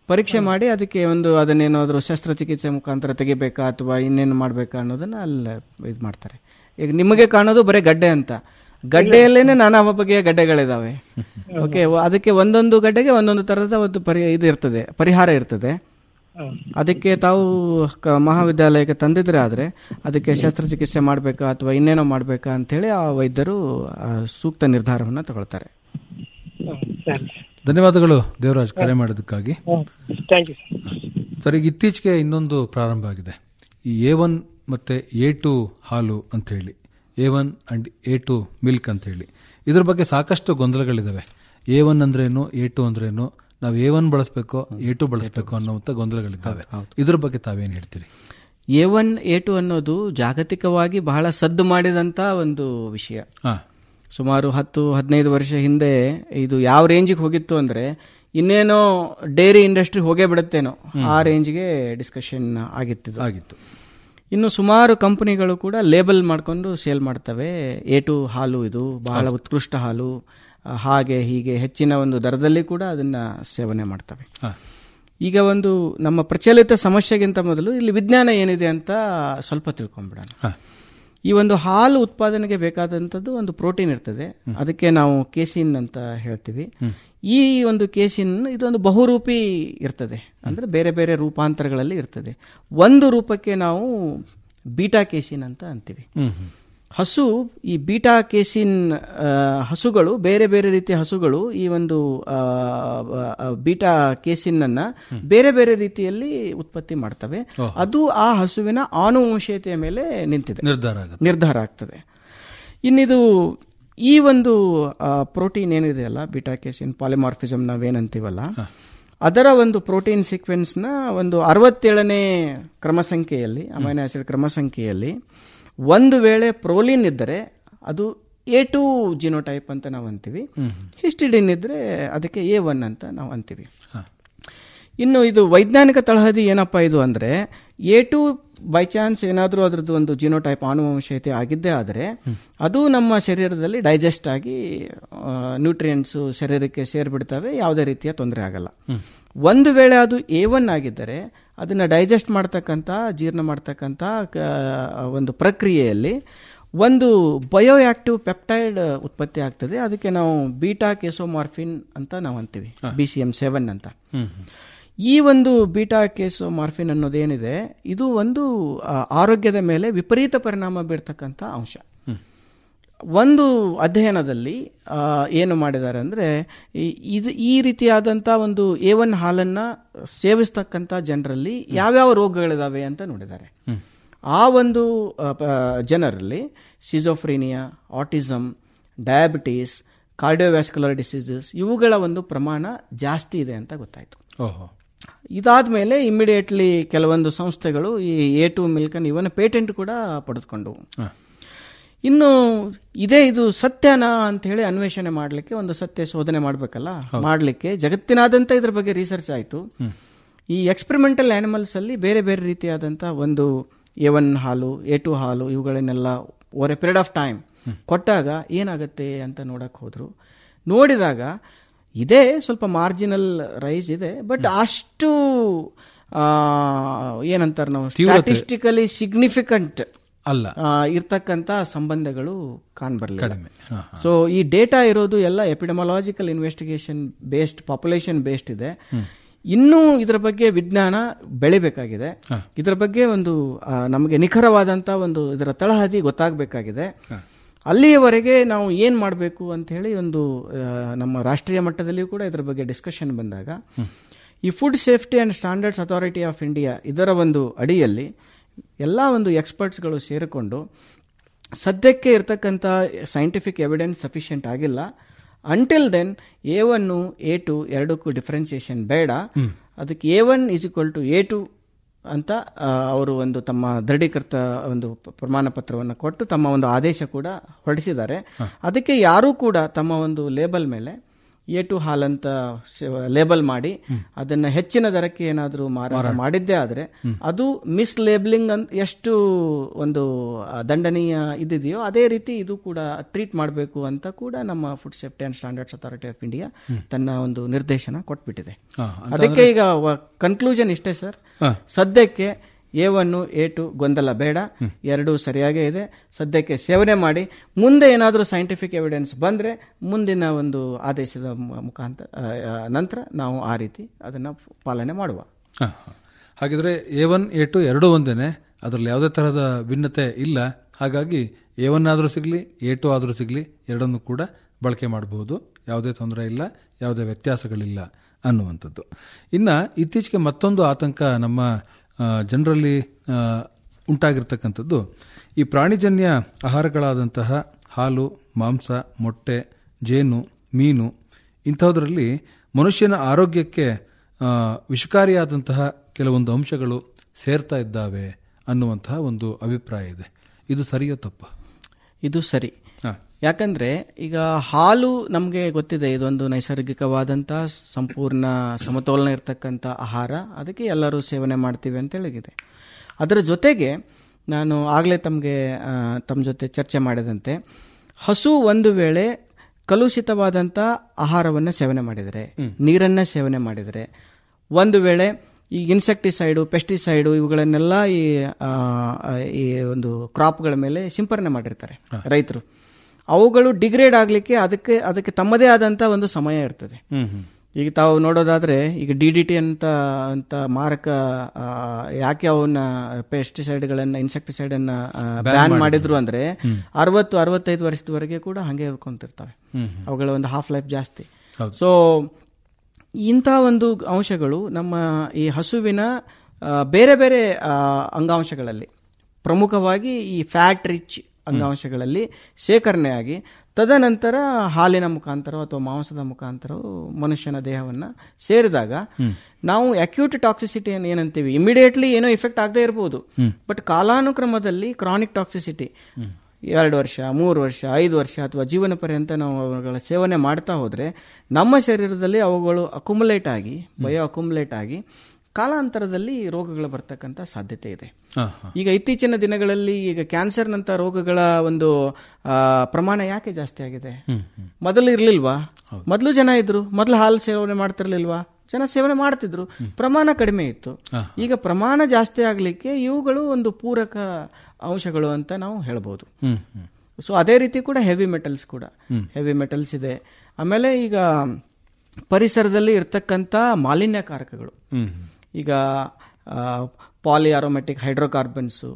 ಪರೀಕ್ಷೆ ಮಾಡಿ ಅದಕ್ಕೆ ಒಂದು ಅದನ್ನೇನಾದರೂ ಶಸ್ತ್ರಚಿಕಿತ್ಸೆ ಮುಖಾಂತರ ತೆಗಿಬೇಕಾ ಅಥವಾ ಇನ್ನೇನು ಮಾಡಬೇಕಾ ಅನ್ನೋದನ್ನ ಅಲ್ಲಿ ಇದು ಮಾಡ್ತಾರೆ ಈಗ ನಿಮಗೆ ಕಾಣೋದು ಬರೀ ಗಡ್ಡೆ ಅಂತ ಗಡ್ಡೆಯಲ್ಲೇನೆ ನಾನಾ ಬಗೆಯ ಗಡ್ಡೆಗಳಿದಾವೆ ಓಕೆ ಅದಕ್ಕೆ ಒಂದೊಂದು ಗಡ್ಡೆಗೆ ಒಂದೊಂದು ತರದ ಒಂದು ಪರಿ ಇದು ಇರ್ತದೆ ಪರಿಹಾರ ಇರ್ತದೆ ಅದಕ್ಕೆ ತಾವು ಕ- ಮಹಾವಿದ್ಯಾಲಯಕ್ಕೆ ತಂದಿದ್ರೆ ಆದ್ರೆ ಅದಕ್ಕೆ ಶಸ್ತ್ರಚಿಕಿತ್ಸೆ ಮಾಡಬೇಕಾ ಅಥವಾ ಇನ್ನೇನೋ ಮಾಡಬೇಕಾ ಅಂತೇಳಿ ಆ ವೈದ್ಯರು ಆ ಸೂಕ್ತ ನಿರ್ಧಾರವನ್ನು ತಗೊಳ್ತಾರೆ ಸರಿ ಧನ್ಯವಾದಗಳು ದೇವರಾಜ್ ಕರೆ ಮಾಡೋದಕ್ಕಾಗಿ ಥ್ಯಾಂಕ್ ಯು ಸರ್ ಈಗ ಇತ್ತೀಚೆಗೆ ಇನ್ನೊಂದು ಪ್ರಾರಂಭ ಆಗಿದೆ ಈ ಎ ಒನ್ ಮತ್ತೆ ಎ ಟು ಹಾಲು ಅಂತ ಹೇಳಿ A one and A two milk ಅಂತ ಹೇಳಿ ಇದ್ರ ಬಗ್ಗೆ ಸಾಕಷ್ಟು ಗೊಂದಲಗಳಿದಾವೆ ಎ ಒನ್ ಅಂದ್ರೇನು ಎ ಟು ಅಂದ್ರೇನು ನಾವು ಎ ಒನ್ ಬಳಸಬೇಕು ಎ ಟು ಬಳಸಬೇಕು ಅನ್ನುವಂಥ ಗೊಂದಲಗಳಿದ್ದಾವೆ ಇದ್ರ ಬಗ್ಗೆ ತಾವೇನು ಹೇಳ್ತೀರಿ ಎ ಒನ್ ಎ ಟು ಅನ್ನೋದು ಜಾಗತಿಕವಾಗಿ ಬಹಳ ಸದ್ದು ಮಾಡಿದಂತ ಒಂದು ವಿಷಯ ಹಾ. ಸುಮಾರು ಹತ್ತು ಹದಿನೈದು ವರ್ಷ ಹಿಂದೆ ಇದು ಯಾವ ರೇಂಜಿಗೆ ಹೋಗಿತ್ತು ಅಂದ್ರೆ ಇನ್ನೇನೋ ಡೈರಿ ಇಂಡಸ್ಟ್ರಿ ಹೋಗೇ ಬಿಡುತ್ತೇನೋ ಆ ರೇಂಜ್ಗೆ ಡಿಸ್ಕಷನ್ ಆಗಿತ್ತು ಆಗಿತ್ತು ಇನ್ನು ಸುಮಾರು ಕಂಪನಿಗಳು ಕೂಡ ಲೇಬಲ್ ಮಾಡ್ಕೊಂಡು ಸೇಲ್ ಮಾಡ್ತವೆ ಎ ಟು ಹಾಲು ಇದು ಬಹಳ ಉತ್ಕೃಷ್ಟ ಹಾಲು ಆ, ಹಾಗೆ ಹೀಗೆ ಹೆಚ್ಚಿನ ಒಂದು ದರದಲ್ಲಿ ಕೂಡ ಅದನ್ನ ಸೇವನೆ ಮಾಡ್ತವೆ ಈಗ ಒಂದು ನಮ್ಮ ಪ್ರಚಲಿತ ಸಮಸ್ಯೆಗಿಂತ ಮೊದಲು ಇಲ್ಲಿ ವಿಜ್ಞಾನ ಏನಿದೆ ಅಂತ ಸ್ವಲ್ಪ ತಿಳ್ಕೊಂಡ್ಬಿಡೋಣ ಈ ಒಂದು ಹಾಲು ಉತ್ಪಾದನೆಗೆ ಬೇಕಾದಂಥದ್ದು ಒಂದು ಪ್ರೋಟೀನ್ ಇರ್ತದೆ ಅದಕ್ಕೆ ನಾವು ಕೇಸಿನ್ ಅಂತ ಹೇಳ್ತೀವಿ ಈ ಒಂದು ಕೇಸಿನ್ ಇದೊಂದು ಬಹುರೂಪಿ ಇರ್ತದೆ ಅಂದ್ರೆ ಬೇರೆ ಬೇರೆ ರೂಪಾಂತರಗಳಲ್ಲಿ ಇರ್ತದೆ ಒಂದು ರೂಪಕ್ಕೆ ನಾವು ಬೀಟಾ ಕೇಸಿನ್ ಅಂತ ಅಂತೀವಿ ಹಸು ಈ ಬೀಟಾ ಕೇಸಿನ್ ಆ, ಹಸುಗಳು ಬೇರೆ ಬೇರೆ ರೀತಿಯ ಹಸುಗಳು ಈ ಒಂದು ಆ, ಆ, ಬೀಟಾ ಕೇಸಿನ್ ಅನ್ನ ಬೇರೆ ಬೇರೆ ರೀತಿಯಲ್ಲಿ ಉತ್ಪತ್ತಿ ಮಾಡ್ತವೆ ಓಹೋ. ಅದು ಆ ಹಸುವಿನ ಆನುವಂಶೀಯತೆಯ ಮೇಲೆ ನಿಂತಿದೆ ನಿರ್ಧಾರ ಆಗುತ್ತೆ ನಿರ್ಧಾರ ಆಗ್ತದೆ ಇನ್ನಿದು ಈ ಒಂದು ಪ್ರೋಟೀನ್ ಏನಿದೆ ಅಲ್ಲ ಬೀಟಾ ಕೇಸಿನ್ ಪಾಲಿಮಾರ್ಫಿಸಮ್ ನಾವೇನಂತೀವಲ್ಲ ಅದರ ಒಂದು ಪ್ರೋಟೀನ್ ಸೀಕ್ವೆನ್ಸ್ನ ಒಂದು ಅರವತ್ತೇಳನೇ ಕ್ರಮ ಸಂಖ್ಯೆಯಲ್ಲಿ ಅಮೈನೋ ಆಸಿಡ್ ಕ್ರಮ ಸಂಖ್ಯೆಯಲ್ಲಿ ಒಂದು ವೇಳೆ ಪ್ರೋಲಿನ್ ಇದ್ದರೆ ಅದು ಎ ಟು ಜಿನೋಟೈಪ್ ಅಂತ ನಾವು ಅಂತೀವಿ ಹಿಸ್ಟಿಡಿನ್ ಇದ್ರೆ ಅದಕ್ಕೆ ಎ ಒನ್ ಅಂತ ನಾವು ಅಂತೀವಿ ಇನ್ನು ಇದು ವೈಜ್ಞಾನಿಕ ತಳಹದಿ ಏನಪ್ಪಾ ಇದು ಅಂದ್ರೆ ಎ ಟು ಬೈ ಚಾನ್ಸ್ ಏನಾದರೂ ಅದರದ್ದು ಒಂದು ಜಿನೋಟೈಪ್ ಆನುವಂಶೀಯತೆ ಆಗಿದ್ದೇ ಆದರೆ ಅದು ನಮ್ಮ ಶರೀರದಲ್ಲಿ ಡೈಜೆಸ್ಟ್ ಆಗಿ ನ್ಯೂಟ್ರಿಯೆಂಟ್ಸ್ ಶರೀರಕ್ಕೆ ಸೇರ್ಬಿಡ್ತವೆ ಯಾವುದೇ ರೀತಿಯ ತೊಂದರೆ ಆಗಲ್ಲ ಒಂದು ವೇಳೆ ಅದು ಎ ಒನ್ ಆಗಿದ್ದರೆ ಅದನ್ನ ಡೈಜೆಸ್ಟ್ ಮಾಡ್ತಕ್ಕಂಥ ಜೀರ್ಣ ಮಾಡ್ತಕ್ಕಂಥ ಕ- ಒಂದು ಪ್ರಕ್ರಿಯೆಯಲ್ಲಿ ಒಂದು ಬಯೋ ಆಕ್ಟಿವ್ ಪೆಪ್ಟೈಡ್ ಉತ್ಪತ್ತಿ ಆಗ್ತದೆ ಅದಕ್ಕೆ ನಾವು ಬೀಟಾ ಕೆಸೋಮಾರ್ಫಿನ್ ಅಂತ ನಾವು ಅಂತೀವಿ ಬಿ ಸಿ ಎಂ ಸೆವೆನ್ ಅಂತ ಈ ಒಂದು ಬೀಟಾ ಕೇಸು ಮಾರ್ಫಿನ್ ಅನ್ನೋದೇನಿದೆ ಇದು ಒಂದು ಆ, ಆರೋಗ್ಯದ ಮೇಲೆ ವಿಪರೀತ ಪರಿಣಾಮ ಬೀರ್ತಕ್ಕಂಥ ಅಂಶ ಒಂದು ಅಧ್ಯಯನದಲ್ಲಿ ಆ, ಏನು ಮಾಡಿದ್ದಾರೆ ಅಂದರೆ ಇದು ಈ ರೀತಿಯಾದಂಥ ಒಂದು ಎ ಒನ್ ಹಾಲನ್ನು ಸೇವಿಸ್ತಕ್ಕಂಥ ಜನರಲ್ಲಿ ಯಾವ್ಯಾವ ರೋಗಗಳಿದಾವೆ ಅಂತ ನೋಡಿದ್ದಾರೆ ಆ ಒಂದು ಆ, ಪ- ಜನರಲ್ಲಿ schizophrenia autism diabetes cardiovascular diseases ಇವುಗಳ ಒಂದು ಪ್ರಮಾಣ ಜಾಸ್ತಿ ಇದೆ ಅಂತ ಗೊತ್ತಾಯಿತು ಓಹೋ ಇದಾದ್ಮೇಲೆ ಇಮಿಡಿಯೇಟ್ಲಿ ಕೆಲವೊಂದು ಸಂಸ್ಥೆಗಳು ಈ ಎ ಟು ಮಿಲ್ಕನ್ನು ಇವನ್ ಪೇಟೆಂಟ್ ಕೂಡ ಪಡೆದುಕೊಂಡವು ಇನ್ನು ಇದೇ ಇದು ಸತ್ಯನಾ ಅಂತ ಹೇಳಿ ಅನ್ವೇಷಣೆ ಮಾಡಲಿಕ್ಕೆ ಒಂದು ಸತ್ಯ ಶೋಧನೆ ಮಾಡಬೇಕಲ್ಲ ಮಾಡಲಿಕ್ಕೆ ಜಗತ್ತಿನಾದ್ಯಂತ ಇದ್ರ ಬಗ್ಗೆ ರಿಸರ್ಚ್ ಆಯಿತು ಈ ಎಕ್ಸ್ಪೆರಿಮೆಂಟಲ್ ಆನಿಮಲ್ಸ್ ಅಲ್ಲಿ ಬೇರೆ ಬೇರೆ ರೀತಿಯಾದಂಥ ಒಂದು ಎ ಒನ್ ಹಾಲು ಎ ಟು ಹಾಲು ಇವುಗಳನ್ನೆಲ್ಲ over a period of time ಕೊಟ್ಟಾಗ ಏನಾಗುತ್ತೆ ಅಂತ ನೋಡಕ್ ಹೋದ್ರು ನೋಡಿದಾಗ ಇದೇ ಸ್ವಲ್ಪ ಮಾರ್ಜಿನಲ್ ರೈಸ್ ಇದೆ ಬಟ್ ಅಷ್ಟು ಆ, ಏನಂತಾರೆ ನಾವು ತೀವ್ರತೆ. ಸ್ಟ್ಯಾಟಿಸ್ಟಿಕಲಿ ಸಿಗ್ನಿಫಿಕೆಂಟ್ ಅಲ್ಲ ಇರ್ತಕ್ಕಂಥ ಸಂಬಂಧಗಳು ಕಾಣ್ಬರ್ಲಿಲ್ಲ ಕಡಿಮೆ ಹಾ, ಸೊ ಈ ಡೇಟಾ ಇರೋದು ಎಲ್ಲ epidemiological investigation based population based ಇದೆ ಇನ್ನೂ ಇದರ ಬಗ್ಗೆ ವಿಜ್ಞಾನ ಬೆಳಿಬೇಕಾಗಿದೆ ಇದರ ಬಗ್ಗೆ ಒಂದು ಆ, ನಮಗೆ ನಿಖರವಾದಂತ ಒಂದು ಇದರ ತಳಹದಿ ಗೊತ್ತಾಗಬೇಕಾಗಿದೆ ಅಲ್ಲಿಯವರೆಗೆ ನಾವು ಏನು ಮಾಡಬೇಕು ಅಂತ ಹೇಳಿ ಒಂದು ಆ, ನಮ್ಮ ರಾಷ್ಟ್ರೀಯ ಮಟ್ಟದಲ್ಲಿಯೂ ಕೂಡ ಇದರ ಬಗ್ಗೆ ಡಿಸ್ಕಷನ್ ಬಂದಾಗ ಈ food safety and standards authority of India ಇದರ ಒಂದು ಅಡಿಯಲ್ಲಿ ಎಲ್ಲ ಒಂದು ಎಕ್ಸ್ಪರ್ಟ್ಸ್ಗಳು ಸೇರಿಕೊಂಡು ಸದ್ಯಕ್ಕೆ ಇರತಕ್ಕಂಥ ಸೈಂಟಿಫಿಕ್ ಎವಿಡೆನ್ಸ್ ಸಫಿಷಿಯಂಟ್ ಆಗಿಲ್ಲ until then A one A two ಎರಡಕ್ಕೂ ಡಿಫ್ರೆನ್ಸಿಯೇಷನ್ ಬೇಡ ಅದಕ್ಕೆ A one is equal to A two ಅಂತ ಆ, ಅವರು ಒಂದು ತಮ್ಮ ದೃಢೀಕೃತ ಒಂದು ಪ- ಪ್ರಮಾಣ ಪತ್ರವನ್ನು ಕೊಟ್ಟು ತಮ್ಮ ಒಂದು ಆದೇಶ ಕೂಡ ಹೊರಡಿಸಿದ್ದಾರೆ ಅದಕ್ಕೆ ಯಾರೂ ಕೂಡ ತಮ್ಮ ಒಂದು ಲೇಬಲ್ ಮೇಲೆ ಎ ಟು ಹಾಲಂತ ಲೇಬಲ್ ಮಾಡಿ ಅದನ್ನ ಹೆಚ್ಚಿನ ದರಕ್ಕೆ ಏನಾದರೂ ಮಾರಾಟ ಮಾಡಿದ್ದೇ ಆದ್ರೆ ಅದು ಮಿಸ್ ಲೇಬಲಿಂಗ್ ಅಂತ ಎಷ್ಟು ಒಂದು ಆ, ದಂಡನೀಯ ಇದಿದೆಯೋ ಅದೇ ರೀತಿ ಇದು ಕೂಡ ಟ್ರೀಟ್ ಮಾಡಬೇಕು ಅಂತ ಕೂಡ ನಮ್ಮ food safety and standards authority of India ತನ್ನ ಒಂದು ನಿರ್ದೇಶನ ಕೊಟ್ಬಿಟ್ಟಿದೆ ಹಾ, ಅಂತ ಅದಕ್ಕೆ ಈಗ ಕನ್ಕ್ಲೂಷನ್ ಇಷ್ಟೇ ಸರ್ ಹಾ. ಸದ್ಯಕ್ಕೆ ಎ ಒನ್ನು ಎ ಟು ಗೊಂದಲ ಬೇಡ ಎರಡು ಸರಿಯಾಗೇ ಇದೆ ಸದ್ಯಕ್ಕೆ ಸೇವನೆ ಮಾಡಿ ಮುಂದೆ ಏನಾದರೂ ಸೈಂಟಿಫಿಕ್ ಎವಿಡೆನ್ಸ್ ಬಂದ್ರೆ ಮುಂದಿನ ಒಂದು ಆದೇಶದ ಮು- ಮುಖಾಂತರ ಆ, ಆ, ನಂತರ ನಾವು ಆ ರೀತಿ ಅದನ್ನ ಪಾಲನೆ ಮಾಡುವ ಹ, ಹ. ಹಾಗಿದ್ರೆ ಎ ಒನ್ ಎ ಟು ಎರಡೂ ಒಂದೇನೆ ಅದರಲ್ಲಿ ಯಾವುದೇ ತರಹದ ಭಿನ್ನತೆ ಇಲ್ಲ ಹಾಗಾಗಿ ಎ ಒನ್ ಆದರೂ ಸಿಗಲಿ ಎ ಟು ಆದರೂ ಸಿಗಲಿ ಎರಡನ್ನು ಕೂಡ ಬಳಕೆ ಮಾಡಬಹುದು ಯಾವುದೇ ತೊಂದರೆ ಇಲ್ಲ ಯಾವುದೇ ವ್ಯತ್ಯಾಸಗಳಿಲ್ಲ ಅನ್ನುವಂಥದ್ದು ಇನ್ನ ಇತ್ತೀಚೆಗೆ ಮತ್ತೊಂದು ಆತಂಕ ನಮ್ಮ ಆ, ಜನರಲ್ಲಿ ಆ, ಉಂಟಾಗಿರ್ತಕ್ಕಂಥದ್ದು ಈ ಪ್ರಾಣಿಜನ್ಯ ಆಹಾರಗಳಾದಂತಹ ಹಾಲು ಮಾಂಸ ಮೊಟ್ಟೆ ಜೇನು ಮೀನು ಇಂಥದ್ರಲ್ಲಿ ಮನುಷ್ಯನ ಆರೋಗ್ಯಕ್ಕೆ ಆ, ವಿಷಕಾರಿಯಾದಂತಹ ಕೆಲವೊಂದು ಅಂಶಗಳು ಸೇರ್ತಾ ಇದ್ದಾವೆ ಅನ್ನುವಂತಹ ಒಂದು ಅಭಿಪ್ರಾಯ ಇದೆ ಇದು ಸರಿಯೋ ತಪ್ಪ ಇದು ಸರಿ ಯಾಕಂದ್ರೆ ಈಗ ಹಾಲು ನಮಗೆ ಗೊತ್ತಿದೆ ಇದೊಂದು ನೈಸರ್ಗಿಕವಾದಂತ ಸಂಪೂರ್ಣ ಸಮತೋಲನ ಇರತಕ್ಕಂಥ ಆಹಾರ ಅದಕ್ಕೆ ಎಲ್ಲರೂ ಸೇವನೆ ಮಾಡ್ತೀವಿ ಅಂತ ಹೇಳಿಗಿದೆ ಅದರ ಜೊತೆಗೆ ನಾನು ಆಗಲೇ ತಮಗೆ ತಮ್ಮ ಜೊತೆ ಚರ್ಚೆ ಮಾಡಿದಂತೆ ಹಸು ಒಂದು ವೇಳೆ ಕಲುಷಿತವಾದಂಥ ಆಹಾರವನ್ನು ಸೇವನೆ ಮಾಡಿದರೆ ನೀರನ್ನ ಸೇವನೆ ಮಾಡಿದರೆ ಒಂದು ವೇಳೆ ಈ ಇನ್ಸೆಕ್ಟಿಸೈಡು ಪೆಸ್ಟಿಸೈಡು ಇವುಗಳನ್ನೆಲ್ಲ ಈ ಆ, ಈ ಒಂದು ಕ್ರಾಪ್ಗಳ ಮೇಲೆ ಸಿಂಪರಣೆ ಮಾಡಿರ್ತಾರೆ ರೈತರು ಅವುಗಳು ಡಿಗ್ರೇಡ್ ಆಗಲಿಕ್ಕೆ ಅದಕ್ಕೆ ಅದಕ್ಕೆ ತಮ್ಮದೇ ಆದಂಥ ಒಂದು ಸಮಯ ಇರ್ತದೆ ಈಗ ತಾವು ನೋಡೋದಾದ್ರೆ ಈಗ ಡಿ ಡಿ ಟಿ ಅಂತ ಅಂತ ಮಾರಕ ಆ, ಯಾಕೆ ಅವನ್ನ ಪೆಸ್ಟಿಸೈಡ್ಗಳನ್ನ ಇನ್ಸೆಕ್ಟಿಸೈಡ್ ಅನ್ನ Ban ಬ್ಯಾನ್ ಮಾಡಿದ್ರು. ಮಾಡಿದ್ರು ಅಂದ್ರೆ ಹ್ಮ್. ಅರವತ್ತು ಅರವತ್ತೈದು ವರ್ಷದವರೆಗೆ ಕೂಡ ಹಂಗೆ ಇರ್ಕೊಂತಿರ್ತವೆ ಹ್ಮ್. ಅವುಗಳ ಒಂದು ಹಾಫ್ ಲೈಫ್ ಜಾಸ್ತಿ ಹೌದು. ಸೊ ಇಂಥ ಒಂದು ಅಂಶಗಳು ನಮ್ಮ ಈ ಹಸುವಿನ ಆ, ಬೇರೆ ಬೇರೆ ಆ, ಅಂಗಾಂಶಗಳಲ್ಲಿ ಪ್ರಮುಖವಾಗಿ ಈ ಫ್ಯಾಟ್ ರಿಚ್ ಅಂಗಾಂಶಗಳಲ್ಲಿ ಶೇಖರಣೆಯಾಗಿ ತದನಂತರ ಹಾಲಿನ ಮುಖಾಂತರ ಅಥವಾ ಮಾಂಸದ ಮುಖಾಂತರ ಮನುಷ್ಯನ ದೇಹವನ್ನ ಸೇರಿದಾಗ ನಾವು ಅಕ್ಯೂಟ್ ಟಾಕ್ಸಿಸಿಟಿ ಏನಂತೀವಿ ಇಮಿಡಿಯೇಟ್ಲಿ ಏನೋ ಇಫೆಕ್ಟ್ ಆಗದೆ ಇರಬಹುದು ಬಟ್ ಕಾಲಾನುಕ್ರಮದಲ್ಲಿ ಕ್ರಾನಿಕ್ ಟಾಕ್ಸಿಸಿಟಿ ಎರಡು ವರ್ಷ ಮೂರು ವರ್ಷ ಐದು ವರ್ಷ ಅಥವಾ ಜೀವನ ಪರ್ಯಂತ ನಾವು ಅವುಗಳ ಸೇವನೆ ಮಾಡ್ತಾ ಹೋದ್ರೆ ನಮ್ಮ ಶರೀರದಲ್ಲಿ ಅವುಗಳು ಅಕುಮುಲೇಟ್ ಆಗಿ ಬಯೋ ಅಕುಮುಲೇಟ್ ಆಗಿ ಕಾಲಾಂತರದಲ್ಲಿ ರೋಗಗಳು ಬರ್ತಕ್ಕಂಥ ಸಾಧ್ಯತೆ ಇದೆ ಹ, ಈಗ ಇತ್ತೀಚಿನ ದಿನಗಳಲ್ಲಿ ಈಗ ಕ್ಯಾನ್ಸರ್ನಂತ ರೋಗಗಳ ಒಂದು ಆ, ಪ್ರಮಾಣ ಯಾಕೆ ಜಾಸ್ತಿ ಆಗಿದೆ ಮೊದಲು ಇರ್ಲಿಲ್ವಾ ಮೊದಲು ಜನ ಇದ್ರು ಮೊದಲು ಹಾಲು ಸೇವನೆ ಮಾಡ್ತಿರ್ಲಿಲ್ವಾ ಜನ ಸೇವನೆ ಮಾಡ್ತಿದ್ರು ಪ್ರಮಾಣ ಕಡಿಮೆ ಇತ್ತು ಈಗ ಪ್ರಮಾಣ ಜಾಸ್ತಿ ಆಗ್ಲಿಕ್ಕೆ ಇವುಗಳು ಒಂದು ಪೂರಕ ಅಂಶಗಳು ಅಂತ ನಾವು ಹೇಳ್ಬೋದು ಹ್ಮ್ ಹ್ಮ್ ಸೊ ಅದೇ ರೀತಿ ಕೂಡ ಹೆವಿ ಮೆಟಲ್ಸ್ ಕೂಡ ಹ್ಮ್. ಹೆವಿ ಮೆಟಲ್ಸ್ ಇದೆ ಆಮೇಲೆ ಈಗ ಪರಿಸರದಲ್ಲಿ ಇರ್ತಕ್ಕಂಥ ಮಾಲಿನ್ಯಕಾರಕಗಳು ಹ್ಮ್ ಈಗ ಪಾಲಿ ಅರೋಮೆಟಿಕ್ ಹೈಡ್ರೋಕಾರ್ಬನ್ಸು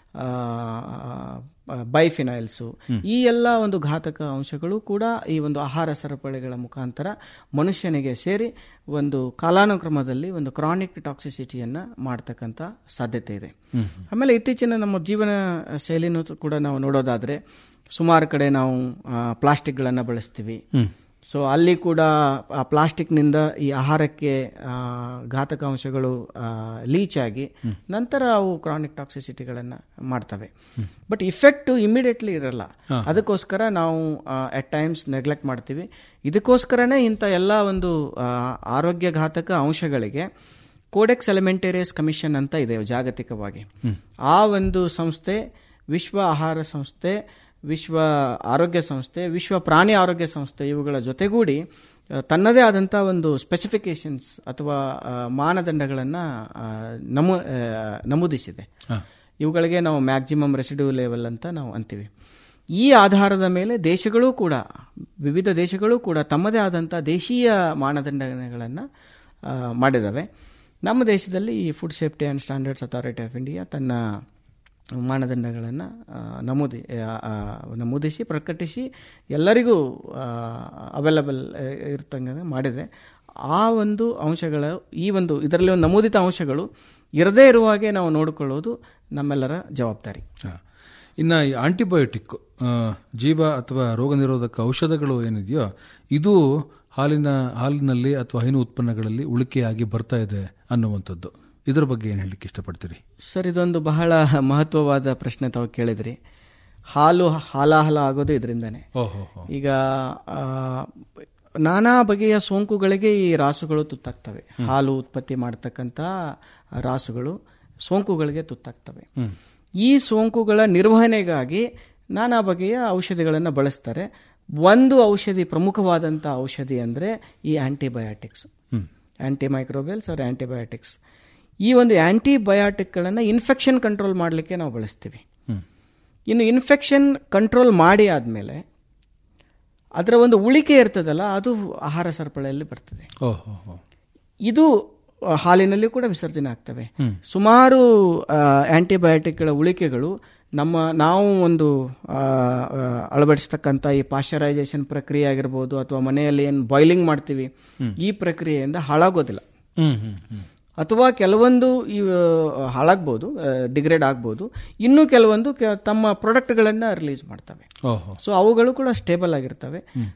ಬೈಫಿನೈಲ್ಸು ಈ ಎಲ್ಲ ಒಂದು ಘಾತಕ ಅಂಶಗಳು ಕೂಡ ಈ ಒಂದು ಆಹಾರ ಸರಪಳಿಗಳ ಮುಖಾಂತರ ಮನುಷ್ಯನಿಗೆ ಸೇರಿ ಒಂದು ಕಾಲಾನುಕ್ರಮದಲ್ಲಿ ಒಂದು ಕ್ರಾನಿಕ್ ಟಾಕ್ಸಿಸಿಟಿಯನ್ನ ಮಾಡ್ತಕ್ಕಂಥ ಸಾಧ್ಯತೆ ಇದೆ ಆಮೇಲೆ ಇತ್ತೀಚಿನ ನಮ್ಮ ಜೀವನ ಶೈಲಿನೂ ಕೂಡ ನಾವು ನೋಡೋದಾದ್ರೆ ಸುಮಾರು ಕಡೆ ನಾವು ಪ್ಲಾಸ್ಟಿಕ್ಗಳನ್ನು ಬಳಸ್ತೀವಿ ಸೊ ಅಲ್ಲಿ ಕೂಡ ಆ ಪ್ಲಾಸ್ಟಿಕ್ನಿಂದ ಈ ಆಹಾರಕ್ಕೆ ಆ, ಘಾತಕ ಅಂಶಗಳು ಲೀಚ್ ಆಗಿ ನಂತರ ಅವು ಕ್ರಾನಿಕ್ ಟಾಕ್ಸಿಸಿಟಿಗಳನ್ನು ಮಾಡ್ತವೆ ಬಟ್ ಇಫೆಕ್ಟ್ ಇಮಿಡಿಯೇಟ್ಲಿ ಇರಲ್ಲ ಹಾ. ಅದಕ್ಕೋಸ್ಕರ ನಾವು ಅಟ್ ಟೈಮ್ಸ್ ನೆಗ್ಲೆಕ್ಟ್ ಮಾಡ್ತೀವಿ ಇದಕ್ಕೋಸ್ಕರನೇ ಇಂಥ ಎಲ್ಲ ಒಂದು ಆ, ಆರೋಗ್ಯ ಘಾತಕ ಅಂಶಗಳಿಗೆ ಕೋಡೆಕ್ಸ್ ಎಲಿಮೆಂಟೇರಿಯಸ್ ಕಮಿಷನ್ ಅಂತ ಇದೆ ಜಾಗತಿಕವಾಗಿ ಆ ಒಂದು ಸಂಸ್ಥೆ ವಿಶ್ವ ಆಹಾರ ಸಂಸ್ಥೆ ವಿಶ್ವ ಆರೋಗ್ಯ ಸಂಸ್ಥೆ ವಿಶ್ವ ಪ್ರಾಣಿ ಆರೋಗ್ಯ ಸಂಸ್ಥೆ ಇವುಗಳ ಜೊತೆಗೂಡಿ ಆ, ತನ್ನದೇ ಆದಂಥ ಒಂದು ಸ್ಪೆಸಿಫಿಕೇಶನ್ಸ್ ಅಥವಾ ಆ, ಮಾನದಂಡಗಳನ್ನು ಆ, ನಮೂ ಆ, ನಮೂದಿಸಿದೆ ಹ. ಇವುಗಳಿಗೆ ನಾವು ಮ್ಯಾಕ್ಸಿಮಮ್ ರೆಸಿಡ್ಯೂ ಲೆವೆಲ್ ಅಂತ ನಾವು ಅಂತೀವಿ ಈ ಆಧಾರದ ಮೇಲೆ ದೇಶಗಳು ಕೂಡ ವಿವಿಧ ದೇಶಗಳು ಕೂಡ ತಮ್ಮದೇ ಆದಂಥ ದೇಶೀಯ ಮಾನದಂಡಗಳನ್ನು ಮಾಡಿದ್ದಾವೆ ನಮ್ಮ ದೇಶದಲ್ಲಿ ಈ food safety and standards authority of India ತನ್ನ ಮಾನದಂಡಗಳನ್ನು ನಮೂದಿ ಆ, ಆ, ನಮೂದಿಸಿ ಪ್ರಕಟಿಸಿ ಎಲ್ಲರಿಗೂ ಅವೈಲಬಲ್ ಇರ್ತಂಗೆ ಮಾಡಿದೆ ಆ ಒಂದು ಅಂಶಗಳ ಈ ಒಂದು ಇದರಲ್ಲಿ ಒಂದು ನಮೂದಿತ ಅಂಶಗಳು ಇರದೇ ಇರುವ ಹಾಗೆ ನಾವು ನೋಡಿಕೊಳ್ಳೋದು ನಮ್ಮೆಲ್ಲರ ಜವಾಬ್ದಾರಿ ಹ. ಇನ್ನ ಈ ಆಂಟಿಬಯೋಟಿಕ್ ಆ, ಜೀವ ಅಥವಾ ರೋಗ ನಿರೋಧಕ ಔಷಧಗಳು ಏನಿದೆಯೋ ಇದು ಹಾಲಿನ ಹಾಲಿನಲ್ಲಿ ಅಥವಾ ಹೈನು ಉತ್ಪನ್ನಗಳಲ್ಲಿ ಉಳಿಕೆಯಾಗಿ ಬರ್ತಾ ಇದೆ ಅನ್ನುವಂಥದ್ದು ಇದರ ಬಗ್ಗೆ ಏನು ಹೇಳಲಿಕ್ಕೆ ಇಷ್ಟಪಡ್ತೀರಿ ಸರ್ ಇದೊಂದು ಬಹಳ ಮಹತ್ವವಾದ ಪ್ರಶ್ನೆ ತಾವು ಕೇಳಿದ್ರಿ ಹಾಲು ಹಾಲಾಹಲ ಆಗೋದು ಇದರಿಂದನೇ ಓಹೋ ಈಗ ಆ, ನಾನಾ ಬಗೆಯ ಸೋಂಕುಗಳಿಗೆ ಈ ರಾಸುಗಳು ತುತ್ತಾಗ್ತವೆ ಹಾಲು ಉತ್ಪತ್ತಿ ಮಾಡತಕ್ಕಂಥ ರಾಸುಗಳು ಸೋಂಕುಗಳಿಗೆ ತುತ್ತಾಗ್ತವೆ ಈ ಸೋಂಕುಗಳ ನಿರ್ವಹಣೆಗಾಗಿ ನಾನಾ ಬಗೆಯ ಔಷಧಿಗಳನ್ನು ಬಳಸ್ತಾರೆ ಒಂದು ಔಷಧಿ ಪ್ರಮುಖವಾದಂಥ ಔಷಧಿ ಅಂದರೆ ಈ ಆಂಟಿಬಯೋಟಿಕ್ಸ್ ಆಂಟಿಮೈಕ್ರೋಬಿಯಲ್ಸ್ ಆರ್ ಆಂಟಿಬಯೋಟಿಕ್ಸ್ ಈ ಒಂದು ಆಂಟಿಬಯೋಟಿಕ್ಗಳನ್ನು ಇನ್ಫೆಕ್ಷನ್ ಕಂಟ್ರೋಲ್ ಮಾಡಲಿಕ್ಕೆ ನಾವು ಬಳಸ್ತೀವಿ ಇನ್ನು ಇನ್ಫೆಕ್ಷನ್ ಕಂಟ್ರೋಲ್ ಮಾಡಿ ಆದಮೇಲೆ ಅದರ ಒಂದು ಉಳಿಕೆ ಇರ್ತದಲ್ಲ ಅದು ಆಹಾರ ಸರಪಳಿಯಲ್ಲಿ ಬರ್ತದೆ ಓಹೋ ಇದು ಆ, ಹಾಲಿನಲ್ಲಿ ಕೂಡ ವಿಸರ್ಜನೆ ಆಗ್ತವೆ ಸುಮಾರು ಆಂಟಿಬಯೋಟಿಕ್ಗಳ ಉಳಿಕೆಗಳು ನಮ್ಮ ನಾವು ಒಂದು ಆ, ಆ, ಅಳವಡಿಸ್ತಕ್ಕಂಥ ಈ ಪಾಶ್ಚರೈಸೇಷನ್ ಪ್ರಕ್ರಿಯೆ ಆಗಿರ್ಬೋದು ಅಥವಾ ಮನೆಯಲ್ಲಿ ಏನು ಬಾಯ್ಲಿಂಗ್ ಮಾಡ್ತೀವಿ ಈ ಪ್ರಕ್ರಿಯೆಯಿಂದ ಹಾಳಾಗೋದಿಲ್ಲ ಹ್ಮ್ ಹ್ಮ್ ಹ್ಮ್ ಅಥವಾ ಕೆಲವೊಂದು ಈ ಆ, ಹಾಳಾಗ್ಬೋದು ಡಿಗ್ರೇಡ್ ಆಗ್ಬೋದು ಇನ್ನು ಕೆಲವೊಂದು ಕೆ- ತಮ್ಮ ಪ್ರಾಡಕ್ಟ್ಗಳನ್ನು ರಿಲೀಸ್ ಮಾಡ್ತವೆ ಓಹೋ ಸೊ ಅವುಗಳು ಕೂಡ ಸ್ಟೇಬಲ್ ಆಗಿರ್ತವೆ